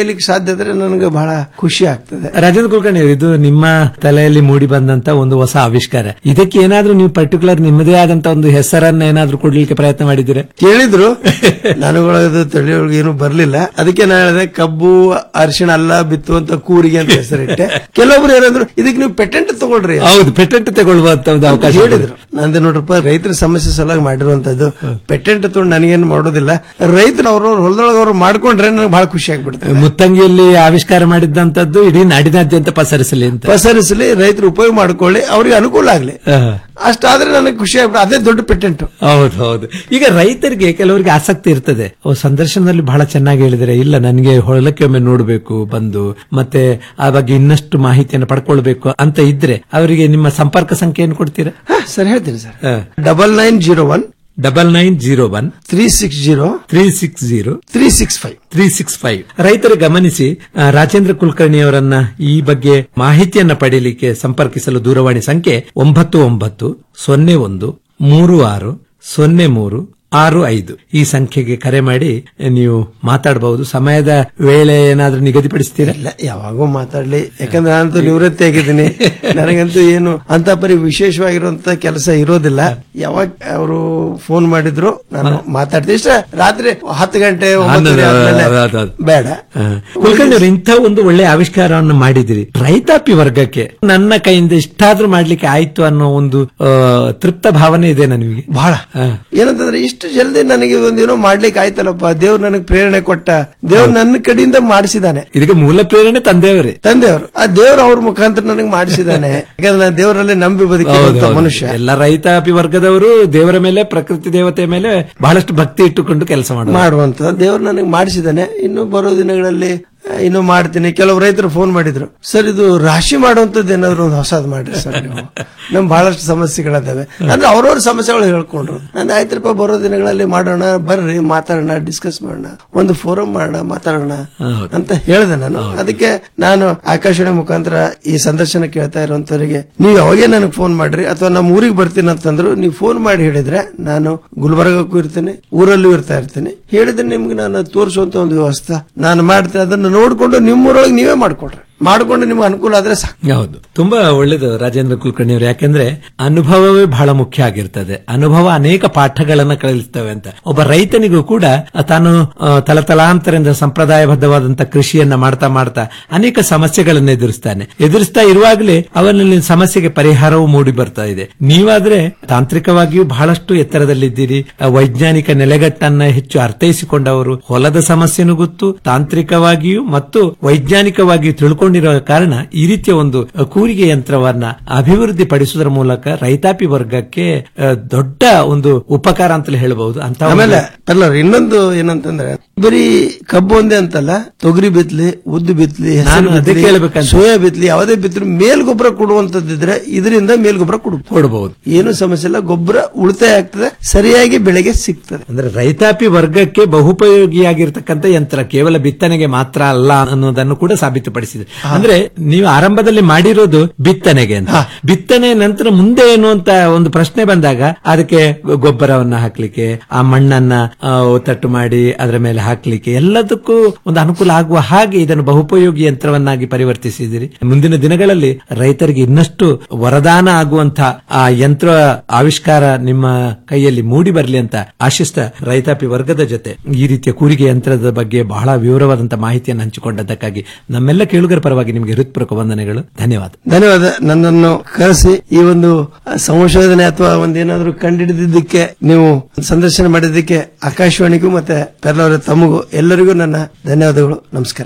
ಕಲಿಲಿಕ್ಕೆ ಸಾಧ್ಯ ಇದ್ರೆ ನನಗೆ ಬಹಳ ಖುಷಿ ಆಗ್ತದೆ ರಾಜೇಂದ್ರ ಕುಲಕರ್ಣಿ ಅವರು, ಇದು ನಿಮ್ಮ ತಲೆಯಲ್ಲಿ ಮೂಡಿ ಬಂದಂತ ಒಂದು ಹೊಸ ಆವಿಷ್ಕಾರ ಇದಕ್ಕೆ ಏನಾದ್ರೂ ನೀವು ಪರ್ಟಿಕ್ಯುಲರ್ ನಿಮ್ಮದೇ ಆದಂತ ಒಂದು ಹೆಸರನ್ನ ಏನಾದ್ರೂ ಕೊಡ್ಲಿಕ್ಕೆ ಪ್ರಯತ್ನ ಮಾಡಿದ್ದೀರಾ ಕೇಳಿದ್ರು ನನಗೊಳಗದು ತಿಳಿಯೊಳಗೆ ಏನು ಬರ್ಲಿಲ್ಲ ಅದಕ್ಕೆ ನಾನು ಹೇಳಿದೆ ಕಬ್ಬು ಅರಿಶಿಣ ಅಲ್ಲ ಬಿತ್ತುವಂತ ಕೂರಿಗೆ ಅಂತ ಹೆಸರಿಟ್ಟೆ ಕೆಲವೊಬ್ರು ಏನಂದ್ರು ಇದಕ್ಕೆ ನೀವು ಪೆಟೆಂಟ್ ತಗೊಳ್ರಿ ಅಂತ. ಹೌದು ಪೇಟೆಂಟ್ ತಗೊಳ್ಳುವಂತ ಒಂದು ಅವಕಾಶ ಹೇಳಿದ್ರು ನಂದು ನೋಡ್ರಪ್ಪ ರೈತರ ಸಮಸ್ಯೆ ಸಲುವಾಗಿ ಮಾಡಿರುವಂತದ್ದು ಪೆಟೆಂಟ್ ತಗೊಂಡು ನನಗೇನು ಮಾಡೋದಿಲ್ಲ ರೈತರು ಅವ್ರವ್ರ ಹೊಲದೊಳಗೆ ಅವ್ರು ಮಾಡ್ಕೊಂಡ್ರೆ ನನಗೆ ಬಹಳ ಖುಷಿ ಆಗ್ಬಿಡುತ್ತೆ ಮುತ್ತಂಗಿಯಲ್ಲಿ ಆವಿಷ್ಕಾರ ಮಾಡಿದಂತದ್ದು ಇಡೀ ನಾಡಿನಾದ್ಯಂತ ಪಸರಿಸಲಿ ಅಂತ ಪಸರಿಸಲಿ ರೈತರು ಉಪಯೋಗ ಮಾಡ್ಕೊಳ್ಳಿ ಅವ್ರಿಗೆ ಅನುಕೂಲ ಆಗ್ಲಿ ಹಾ. ಅಷ್ಟಾದ್ರೆ ನನಗೆ ಖುಷಿ ಆಗ್ಬಿಟ್ಟು ಅದೇ ದೊಡ್ಡ ಪೆಟೆಂಟ್ ಹೌದು ಹೌದು ಈಗ ರೈತರಿಗೆ ಕೆಲವರಿಗೆ ಆಸಕ್ತಿ ಇರ್ತದೆ ಅವ್ರು ಸಂದರ್ಶನದಲ್ಲಿ ಬಹಳ ಚೆನ್ನಾಗಿ ಹೇಳಿದರೆ ಇಲ್ಲ ನನಗೆ ಹೊಲಕ್ಕೆ ಒಮ್ಮೆ ನೋಡಬೇಕು ಬಂದು ಮತ್ತೆ ಆ ಬಗ್ಗೆ ಇನ್ನಷ್ಟು ಮಾಹಿತಿಯನ್ನು ಪಡ್ಕೊಳ್ಬೇಕು ಅಂತ ಇದ್ರೆ ಅವರಿಗೆ ನಿಮ್ಮ ಸಂಪರ್ಕ ಸಂಖ್ಯೆಯನ್ನು ಕೊಡ್ತೀರಾ ಸರ್ ಹೇಳ್ತೀನಿ sir double nine zero one double nine zero one three six zero three six zero three six five three six five ರೈತರು ಗಮನಿಸಿ ಆ, ರಾಜೇಂದ್ರ ಕುಲಕರ್ಣಿ ಅವರನ್ನ ಈ ಬಗ್ಗೆ ಮಾಹಿತಿಯನ್ನ ಪಡೆಯಲಿಕ್ಕೆ ಸಂಪರ್ಕಿಸಲು ದೂರವಾಣಿ ಸಂಖ್ಯೆ ಒಂಬತ್ತು ಒಂಬತ್ತು ಸೊನ್ನೆ ಒಂದು ಮೂರು ಆರು ಸೊನ್ನೆ ಮೂರು ಆರು ಐದು ಈ ಸಂಖ್ಯೆಗೆ ಕರೆ ಮಾಡಿ ನೀವು ಮಾತಾಡಬಹುದು ಸಮಯದ ವೇಳೆ ಏನಾದ್ರೂ ನಿಗದಿಪಡಿಸ್ತೀರಾ ಇಲ್ಲ ಯಾವಾಗೂ ಮಾತಾಡ್ಲಿ ಯಾಕಂದ್ರೆ ನಾನಂತೂ ನಿವೃತ್ತಿ ಆಗಿದ್ದೀನಿ ನನಗಂತೂ ಏನು ಅಂತ ಪರಿ ವಿಶೇಷವಾಗಿರುವಂತ ಕೆಲಸ ಇರೋದಿಲ್ಲ ಯಾವಾಗ ಅವರು ಫೋನ್ ಮಾಡಿದ್ರು ನಾನು ಮಾತಾಡ್ತೀನಿ ಇಷ್ಟ ರಾತ್ರಿ ಹತ್ತು ಗಂಟೆ ಒಂಬತ್ತುವರೆ ಆದ್ಮೇಲೆ ಅದು, ಅದು. ಬೇಡ ಆ, ಕುಲಕರ್ಣಿ ಅವರು ಇಂಥ ಒಂದು ಒಳ್ಳೆ ಆವಿಷ್ಕಾರವನ್ನು ಮಾಡಿದಿರಿ ರೈತಾಪಿ ವರ್ಗಕ್ಕೆ ನನ್ನ ಕೈಯಿಂದ ಇಷ್ಟಾದ್ರೂ ಮಾಡ್ಲಿಕ್ಕೆ ಆಯ್ತು ಅನ್ನೋ ಒಂದು ಆ, ತೃಪ್ತ ಭಾವನೆ ಇದೆ ನನಗೆ ಬಹಳ ಏನಂತಂದ್ರೆ ಇಷ್ಟು ಜಲ್ದಿ ನನಗೆ ಒಂದೇನೋ ಮಾಡ್ಲಿಕ್ಕೆ ಆಯ್ತಲ್ಲಪ್ಪ ದೇವ್ರು ನನಗೆ ಪ್ರೇರಣೆ ಕೊಟ್ಟ ದೇವ್ರು ನನ್ನ ಕಡೆಯಿಂದ ಮಾಡಿಸಿದಾನೆ ಇದಕ್ಕೆ ಮೂಲ ಪ್ರೇರಣೆ ತಂದೆಯವರೇ ತಂದೆಯವರು ಆ ದೇವ್ರು ಅವ್ರ ಮುಖಾಂತರ ನನಗೆ ಮಾಡಿಸಿದಾನೆ ಯಾಕಂದ್ರೆ ನಾನು ದೇವರಲ್ಲಿ ನಂಬಿ ಬದುಕಿರುವಂತ ಹೌದು, ಮನುಷ್ಯ ಎಲ್ಲ ರೈತಾಪಿ ವರ್ಗದವರು ದೇವರ ಮೇಲೆ ಪ್ರಕೃತಿ ದೇವತೆ ಮೇಲೆ ಬಹಳಷ್ಟು ಭಕ್ತಿ ಇಟ್ಟುಕೊಂಡು ಕೆಲಸ ಮಾಡುವ ಮಾಡುವಂತ ದೇವ್ರು ನನಗೆ ಮಾಡಿಸಿದಾನೆ ಇನ್ನು ಬರೋ ದಿನಗಳಲ್ಲಿ ಆ, ಇನ್ನು ಮಾಡ್ತೀನಿ ಕೆಲವು ರೈತರು ಫೋನ್ ಮಾಡಿದ್ರು ಸರ್ ಇದು ರಾಶಿ ಮಾಡುವಂತದ್ದು ಏನಾದ್ರು ಒಂದು ಹೊಸದ್ ಮಾಡ್ರಿ ಸರ್ ನೀವು ನಮ್ ಬಹಳಷ್ಟು ಸಮಸ್ಯೆಗಳಿದಾವೆ ಅಂದ್ರೆ ಅವ್ರವ್ರ ಸಮಸ್ಯೆಗಳು ಹೇಳ್ಕೊಂಡ್ರು ನಾನು ಆಯ್ತರಪ್ಪ ಬರೋ ದಿನಗಳಲ್ಲಿ ಮಾಡೋಣ ಬರ್ರಿ ಮಾತಾಡೋಣ ಡಿಸ್ಕಸ್ ಮಾಡೋಣ ಒಂದು ಫೋರಂ ಮಾಡೋಣ ಮಾತಾಡೋಣ ಅಂತ ಹೇಳಿದೆ ನಾನು ಅದಕ್ಕೆ ನಾನು ಆಕಾಶವಾಣಿ ಮುಖಾಂತರ ಈ ಸಂದರ್ಶನ ಕೇಳ್ತಾ ಇರುವಂತವರಿಗೆ ನೀವು ಯಾವಾಗೇ ನನಗೆ ಫೋನ್ ಮಾಡ್ರಿ ಅಥವಾ ನಮ್ಮ ಊರಿಗೆ ಬರ್ತೀನಿ ಅಂತಂದ್ರು ನೀವು ಫೋನ್ ಮಾಡಿ ಹೇಳಿದ್ರೆ ನಾನು ಗುಲ್ಬರ್ಗಕ್ಕೂ ಇರ್ತೀನಿ ಊರಲ್ಲೂ ಇರ್ತಾ ಇರ್ತೀನಿ ಹೇಳಿದ್ರೆ ನಿಮ್ಗೆ ನಾನು ತೋರಿಸುವಂತ ಒಂದು ವ್ಯವಸ್ಥೆ ನಾನು ಮಾಡ್ತೀನಿ ಅದನ್ನು ನೋಡ್ಕೊಂಡು ನಿಮ್ಮೂರೊಳಗೆ ನೀವೇ ಮಾಡ್ಕೊಡ್ರಿ ಮಾಡ್ಕೊಂಡು ನಿಮ್ಗೆ ಅನುಕೂಲ ಆದ್ರೆ ಸಾಕು ಹೌದು ತುಂಬಾ ಒಳ್ಳೇದು ರಾಜೇಂದ್ರ ಕುಲಕರ್ಣಿ ಅವರು ಯಾಕೆಂದ್ರೆ ಅನುಭವವೇ ಬಹಳ ಮುಖ್ಯ ಆಗಿರ್ತದೆ ಅನುಭವ ಅನೇಕ ಪಾಠಗಳನ್ನ ಕಲಿಸ್ತವೆ ಅಂತ ಒಬ್ಬ ರೈತನಿಗೂ ಕೂಡ ತಾನು ಆ, ತಲತಲಾಂತರದಿಂದ ಸಂಪ್ರದಾಯಬದ್ಧವಾದಂತಹ ಕೃಷಿಯನ್ನ ಮಾಡ್ತಾ ಮಾಡ್ತಾ ಅನೇಕ ಸಮಸ್ಯೆಗಳನ್ನ ಎದುರಿಸ್ತಾನೆ ಎದುರಿಸ್ತಾ ಇರುವಾಗಲೇ ಅವನಲ್ಲಿ ಸಮಸ್ಯೆಗೆ ಪರಿಹಾರವೂ ಮೂಡಿ ಬರ್ತಾ ಇದೆ ನೀವಾದ್ರೆ ತಾಂತ್ರಿಕವಾಗಿಯೂ ಬಹಳಷ್ಟು ಎತ್ತರದಲ್ಲಿದ್ದೀರಿ ಆ, ವೈಜ್ಞಾನಿಕ ನೆಲೆಗಟ್ಟನ್ನ ಹೆಚ್ಚು ಅರ್ಥೈಸಿಕೊಂಡವರು ಹೊಲದ ಸಮಸ್ಯೆನೂ ಗೊತ್ತು ತಾಂತ್ರಿಕವಾಗಿಯೂ ಮತ್ತು ವೈಜ್ಞಾನಿಕವಾಗಿಯೂ ತಿಳ್ಕೊಂಡಿರೋ ಕಾರಣ ಈ ರೀತಿಯ ಒಂದು ಅ, ಕೂರಿಗೆ ಯಂತ್ರವನ್ನ ಅಭಿವೃದ್ಧಿ ಪಡಿಸುವುದರ ಮೂಲಕ ರೈತಾಪಿ ವರ್ಗಕ್ಕೆ ಅ, ದೊಡ್ಡ ಒಂದು ಉಪಕಾರ ಅಂತಲೇ ಹೇಳಬಹುದು ಅಂತ ಒಂದು- ಆಮೇಲೆ ಅಲ್ಲ ಇನ್ನೊಂದು ಏನಂತಂದ್ರೆ ಬರೀ ಕಬ್ಬು ಒಂದೇ ಅಂತಲ್ಲ ತೊಗರಿ ಬಿತ್ಲಿ ಉದ್ದು ಬಿತ್ಲಿ ಹೆಸರು ನಾನು ಅದೇ ಬಿತ್ಲಿ ಕೇಳ್ಬೇಕಂತ. ಸೋಯಾ ಬಿತ್ಲಿ ಯಾವುದೇ ಬಿತ್ತರು ಮೇಲ್ ಗೊಬ್ಬರ ಕೊಡುವಂತದ್ದಿದ್ರೆ ಇದರಿಂದ ಮೇಲ್ ಗೊಬ್ಬರ ಕೊಡು ಕೊಡಬಹುದು ಏನು ಸಮಸ್ಯೆ ಇಲ್ಲ ಗೊಬ್ಬರ ಉಳಿತಾಯ ಆಗ್ತದೆ ಸರಿಯಾಗಿ ಬೆಳೆಗೆ ಸಿಗ್ತದೆ ಅಂದ್ರೆ ರೈತಾಪಿ ವರ್ಗಕ್ಕೆ ಬಹುಪಯೋಗಿಯಾಗಿರ್ತಕ್ಕಂಥ ಯಂತ್ರ ಕೇವಲ ಬಿತ್ತನೆಗೆ ಮಾತ್ರ ಅಲ್ಲ ಅನ್ನೋದನ್ನು ಕೂಡ ಸಾಬೀತುಪಡಿಸಿದೆ ಅಂದ್ರೆ ನೀವು ಆರಂಭದಲ್ಲಿ ಮಾಡಿರೋದು ಬಿತ್ತನೆಗೆ ಅಂತ ಬಿತ್ತನೆ ನಂತರ ಮುಂದೆ ಏನು ಅಂತ ಒಂದು ಪ್ರಶ್ನೆ ಬಂದಾಗ ಅದಕ್ಕೆ ಗೊಬ್ಬರವನ್ನ ಹಾಕ್ಲಿಕ್ಕೆ ಆ ಮಣ್ಣನ್ನ ಆ, ಒತ್ತಟ್ಟು ಮಾಡಿ ಅದರ ಮೇಲೆ ಹಾಕ್ಲಿಕ್ಕೆ ಎಲ್ಲದಕ್ಕೂ ಒಂದು ಅನುಕೂಲ ಆಗುವ ಹಾಗೆ ಇದನ್ನು ಬಹುಪಯೋಗಿ ಯಂತ್ರವನ್ನಾಗಿ ಪರಿವರ್ತಿಸಿದಿರಿ ಮುಂದಿನ ದಿನಗಳಲ್ಲಿ ರೈತರಿಗೆ ಇನ್ನಷ್ಟು ವರದಾನ ಆಗುವಂತಹ ಆ ಯಂತ್ರ ಆವಿಷ್ಕಾರ ನಿಮ್ಮ ಕೈಯಲ್ಲಿ ಮೂಡಿ ಬರಲಿ ಅಂತ ಆಶಿಸ್ತಾ ರೈತಾಪಿ ವರ್ಗದ ಜೊತೆ ಈ ರೀತಿಯ ಕೂರಿಗೆ ಯಂತ್ರದ ಬಗ್ಗೆ ಬಹಳ ವಿವರವಾದಂತಹ ಮಾಹಿತಿಯನ್ನು ಹಂಚಿಕೊಂಡದ್ದಕ್ಕಾಗಿ ನಮ್ಮೆಲ್ಲ ಕೇಳುಗರ ಪರವಾಗಿ ನಿಮಗೆ ಹೃತ್ಪೂರ್ವಕ ವಂದನೆಗಳು ಧನ್ಯವಾದ ಧನ್ಯವಾದ ನನ್ನನ್ನು ಕರೆಸಿ ಈ ಒಂದು ಸಂಶೋಧನೆ ಅಥವಾ ಒಂದೇನಾದ್ರೂ ಕಂಡುಹಿಡಿದಿದ್ದಕ್ಕೆ ನೀವು ಸಂದರ್ಶನ ಮಾಡಿದ್ದಕ್ಕೆ ಆಕಾಶವಾಣಿಗೂ ಮತ್ತೆ ಪೆರ್ಲವರ ತಮಗೂ ಎಲ್ಲರಿಗೂ ನನ್ನ ಧನ್ಯವಾದಗಳು ನಮಸ್ಕಾರ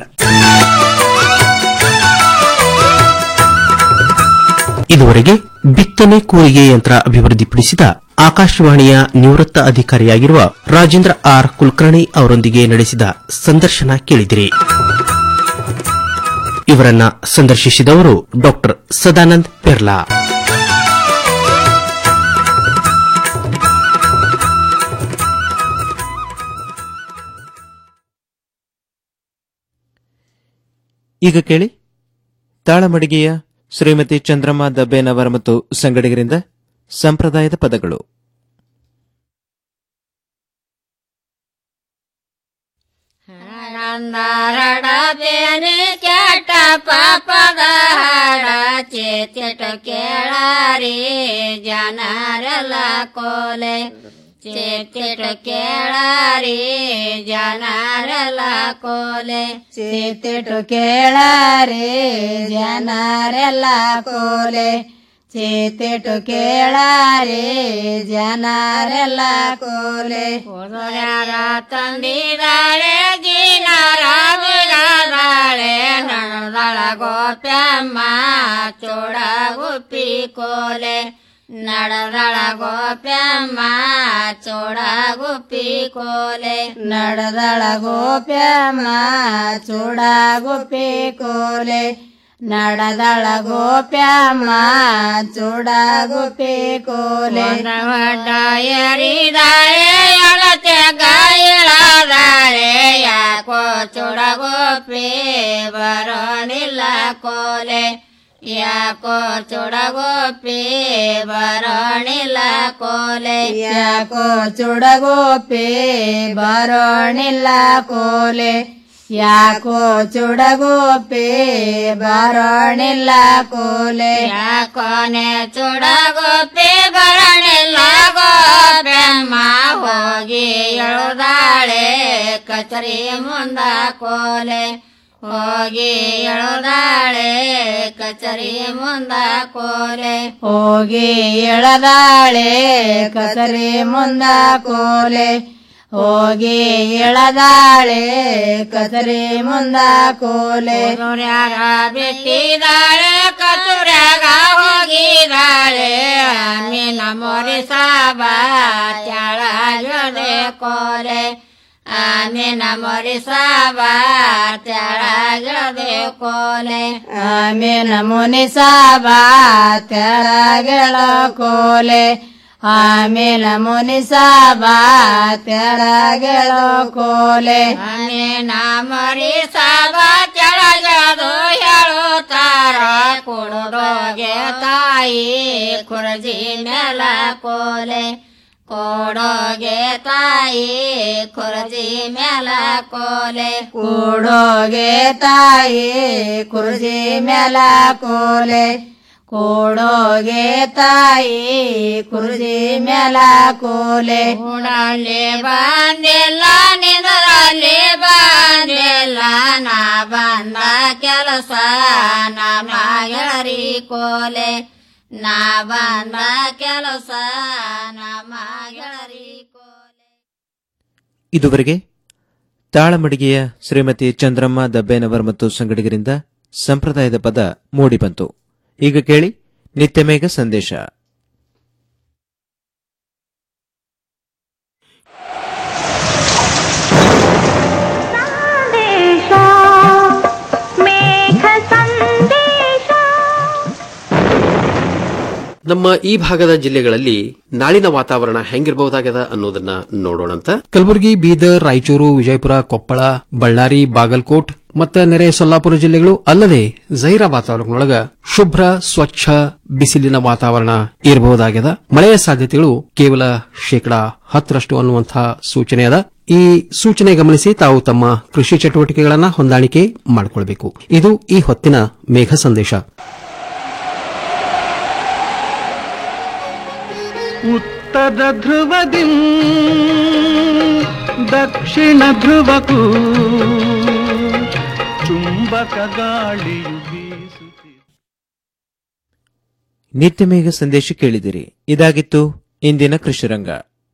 ಇದುವರೆಗೆ ಬಿತ್ತನೆ ಕೂರಿಗೆ ಯಂತ್ರ ಅಭಿವೃದ್ಧಿಪಡಿಸಿದ ಆಕಾಶವಾಣಿಯ ನಿವೃತ್ತ ಅಧಿಕಾರಿಯಾಗಿರುವ ರಾಜೇಂದ್ರ ಆರ್ ಕುಲಕರ್ಣಿ ಅವರೊಂದಿಗೆ ನಡೆಸಿದ ಸಂದರ್ಶನ ಕೇಳಿದಿರಿ ಇವರನ್ನ ಸಂದರ್ಶಿಸಿದವರು ಡಾಕ್ಟರ್ ಸದಾನಂದ್ ಪೆರ್ಲಾ ಈಗ ಕೇಳಿ ತಾಳಮಡಿಗೆಯ ಶ್ರೀಮತಿ ಚಂದ್ರಮ್ಮ ದಬ್ಬೇನವರ ಮತ್ತು ಸಂಗಡಿಗರಿಂದ ಸಂಪ್ರದಾಯದ ಪದಗಳು ಬಂದಾರಡಬೇನೆ ಕೆಟ್ಟ ಪಾಪದ ಹಾಡ ಚೇತಿಟ ಕೇಳಾರಿ ಜನರೆಲ್ಲ ಕೋಲೆ ಚೇತಿಟ ಕೇಳಾರಿ ಜನರೆಲ್ಲ ಕೋಲೆ ಚೇತಿಟು ಕೇಳಾರೆ ಜನರೆಲ್ಲ ಕೋಲೆ ಚೇತಿಟು ಕೇಳಾರೆ ಜನರೆಲ್ಲ ಕೋಲೆ ಯಾರ ತಂದಿದಾಳೆ ಗಿನಾರ ಬಿಗಾದಾಳೆ ನಣದಳ ಗೋಪ್ಯಮ್ಮ ಚೋಡಗುಪ್ಪಿ ಕೋಲೆ ನಡದಳ ಗೋಪ್ಯಮ್ಮ ಚೋಡಗುಪ್ಪಿ ಕೋಲೆ ನಡೆದಳ ಗೋಪ್ಯಮ್ಮ ಚೂಡಾಗುಪ್ಪಿ ಕೋಲೆ ನಡೆದಳ ಗೋಪ್ಯಮ್ಮ ಚೂಡಾಗುಪ್ಪಿ ಕೋಲೆ ಎರಿದಾಳೆ ಅಗತ್ಯ ಗಾಯಳಾದಾಳೆ ಯಾಕೋ ಚುಡಗೋಪಿ ಬರೋಣಿಲ್ಲ ಕೋಲೆ ಯಾಕೋ ಚುಡಗೋಪಿ ಬರೋಣಿಲ್ಲ ಕೋಲೆ ಯಾಕೋ ಚುಡಗೋಪಿ ಬರೋಣಿಲ್ಲ ಕೋಲೆ ಯಾಕೋ ಚುಡಗೋಪಿ ಬರೋಣಿಲ್ಲ ಕೋಲೆ ಯಾಕೋನೆ ಚುಡಗೋಪಿ ಬರೋಣಿಲ್ಲ ಗೋಪ್ಯಮ್ಮ ಹೋಗಿ ಎಳುದಾಳೆ ಕಚರಿ ಮುಂದ ಕೋಲೆ ಹೋಗಿ ಎಳುದಾಳೆ ಕಚರಿ ಮುಂದ ಕೋಲೆ ಹೋಗಿ ಎಳದಾಳೆ ಕಸರಿ ಮುಂದ ಕೋಲೆ ಹೋಗಿ ಎಳದಾಳೆ ಕಸರಿ ಮುಂದ ಕೋಲೆ ಕಚುರ್ಯಾಗ ಬಿಟ್ಟಿದಾಳೆ ಕಚುರ್ಯಾಗ ಹೋಗಿದಾಳೆ ಮೀನ ಮೊರಿ ಸಾಬ ತೆಳಗಡೆ ಕೋಲೆ ಆಮೇನ ಮೊರಿ ಸಾಬ ತೆಳಗಡೆ ಕೋಲೆ ಆಮೇನ ಮುನಿ ಸಾಬ ತೆಳಗೆಳ ಕೋಲೆ ಆಮೇಲ ಮುನಿ ಸಾಬ ತೆಳಗೆಳ ಕೋಲೆ ಆಮೇನ ಮೊರಿ ಸಾಬ ತೆಳಗದು ಹೇಳುತ್ತಾರ ಕುಡುಡೋಗೆ ತಾಯಿ ಕುರಜಿ ಮೇಲ ಕೋಲೆ ಕೊಡೋಗೆ ತಾಯಿ ಕುರಜಿ ಮೇಲ ಕೋಲೆ ಕೂಡೋಗೆ ತಾಯಿ ಕುರ್ಜಿ ಮೇಲ ಕೋಲೆ ಕೂಡೋಗೆ ತಾಯಿ ಕುರ್ಜಿ ಮೇಲ ಕೋಲೆ ಉಡಲ್ಲಿ ಬಂದಿಲ್ಲ ನಿಂದರಲ್ಲಿ ಬಂದಿಲ್ಲ ನಾ ಬಂದ ಕೆಲಸ ನಮ್ಮ ಗೆಳರಿ ಕೋಲೆ ನಾ ಬಂದ ಕೆಲಸ ನಮ್ಮ ಗೆಳರಿ ಇದುವರೆಗೆ ತಾಳಮಡಿಗೆಯ ಶ್ರೀಮತಿ ಚಂದ್ರಮ್ಮ ದಬ್ಬೇನವರ್ ಮತ್ತು ಸಂಗಡಿಗರಿಂದ ಸಂಪ್ರದಾಯದ ಪದ ಮೂಡಿಬಂತು ಈಗ ಕೇಳಿ ನಿತ್ಯಮೇಘ ಸಂದೇಶ ನಮ್ಮ ಈ ಭಾಗದ ಜಿಲ್ಲೆಗಳಲ್ಲಿ ನಾಳಿನ ವಾತಾವರಣ ಹೆಂಗಿರಬಹುದಾಗ್ಯದ ಅನ್ನೋದನ್ನ ನೋಡೋಣಂತ ಕಲಬುರಗಿ ಬೀದರ್ ರಾಯಚೂರು ವಿಜಯಪುರ ಕೊಪ್ಪಳ ಬಳ್ಳಾರಿ ಬಾಗಲಕೋಟ್ ಮತ್ತು ನೆರೆ ಸೊಲ್ಲಾಪುರ ಜಿಲ್ಲೆಗಳು ಅಲ್ಲದೆ ಜೈರಾ ವಾತಾವರಣದೊಳಗ ಶುಭ್ರ ಸ್ವಚ್ಛ ಬಿಸಿಲಿನ ವಾತಾವರಣ ಇರಬಹುದಾಗ್ಯದ ಮಳೆಯ ಸಾಧ್ಯತೆಗಳು ಕೇವಲ ಶೇಕಡಾ ಹತ್ತರಷ್ಟು ಅನ್ನುವಂತಹ ಸೂಚನೆ ಅದ ಈ ಸೂಚನೆ ಗಮನಿಸಿ ತಾವು ತಮ್ಮ ಕೃಷಿ ಚಟುವಟಿಕೆಗಳನ್ನ ಹೊಂದಾಣಿಕೆ ಮಾಡಿಕೊಳ್ಬೇಕು ಇದು ಈ ಹೊತ್ತಿನ ಮೇಘ ಸಂದೇಶ ಉತ್ತರ ಧ್ರುವದಿ ದಕ್ಷಿಣ ಧ್ರುವಕ್ಕೂ ಚುಂಬಕ ಗಾಳಿಯು ಬೀಸುತ್ತಿದೆ ನಿತ್ಯಮೇಘ ಸಂದೇಶ ಕೇಳಿದಿರಿ ಇದಾಗಿತ್ತು ಇಂದಿನ ಕೃಷಿರಂಗ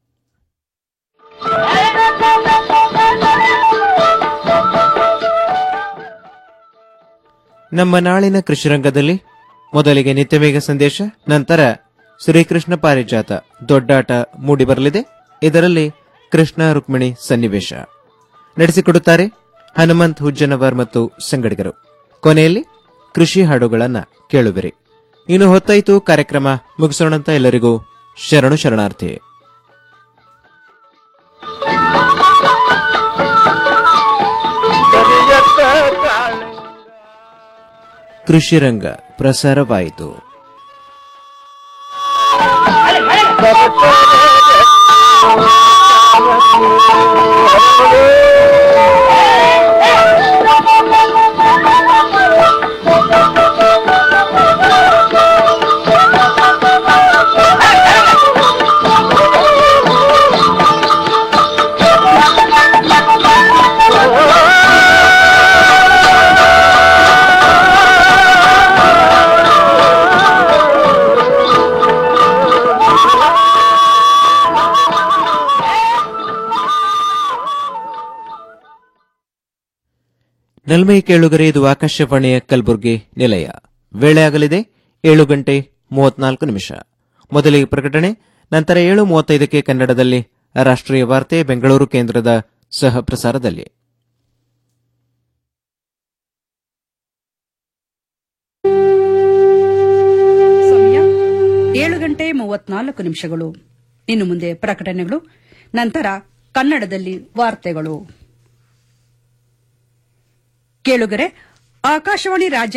ನಮ್ಮ ನಾಳಿನ ಕೃಷಿರಂಗದಲ್ಲಿ ಮೊದಲಿಗೆ ನಿತ್ಯಮೇಘ ಸಂದೇಶ ನಂತರ ಶ್ರೀಕೃಷ್ಣ ಪಾರಿಜಾತ ದೊಡ್ಡಾಟ ಮೂಡಿಬರಲಿದೆ ಇದರಲ್ಲಿ ಕೃಷ್ಣ ರುಕ್ಮಿಣಿ ಸನ್ನಿವೇಶ ನಡೆಸಿಕೊಡುತ್ತಾರೆ ಹನುಮಂತ್ ಹುಜ್ಜನವರ್ ಮತ್ತು ಸಂಗಡಿಗರು ಕೊನೆಯಲ್ಲಿ ಕೃಷಿ ಹಾಡುಗಳನ್ನ ಕೇಳುವಿರಿ ಇನ್ನು ಹೊತ್ತಾಯಿತು ಕಾರ್ಯಕ್ರಮ ಮುಗಿಸೋಣಂತ ಎಲ್ಲರಿಗೂ ಶರಣು ಶರಣಾರ್ಥಿ ಕೃಷಿರಂಗ ಪ್ರಸಾರವಾಯಿತು Hey! ನಲ್ಮೈ ಕೇಳುಗರೆ ಇದು ಆಕಾಶವಾಣಿಯ ಕಲಬುರಗಿ ನಿಲಯ ವೇಳೆ ಆಗಲಿದೆ ಏಳು ಗಂಟೆ ಮೂವತ್ನಾಲ್ಕು ನಿಮಿಷ ಮೊದಲಿಗೆ ಪ್ರಕಟಣೆ ನಂತರ ಏಳು ಮೂವತ್ತೈದಕ್ಕೆ ಕನ್ನಡದಲ್ಲಿ ರಾಷ್ಟ್ರೀಯ ವಾರ್ತೆ ಬೆಂಗಳೂರು ಕೇಂದ್ರದ ಸಹ ಪ್ರಸಾರದಲ್ಲಿ ಸಮಯ ಏಳು ಗಂಟೆ ಮೂವತ್ನಾಲ್ಕು ನಿಮಿಷಗಳು ಇನ್ನು ಮುಂದೆ ಪ್ರಕಟಣೆಗಳು ನಂತರ ಕನ್ನಡದಲ್ಲಿ ವಾರ್ತೆಗಳು ಕೇಳುಗರೆ ಆಕಾಶವಾಣಿ ರಾಜ್ಯ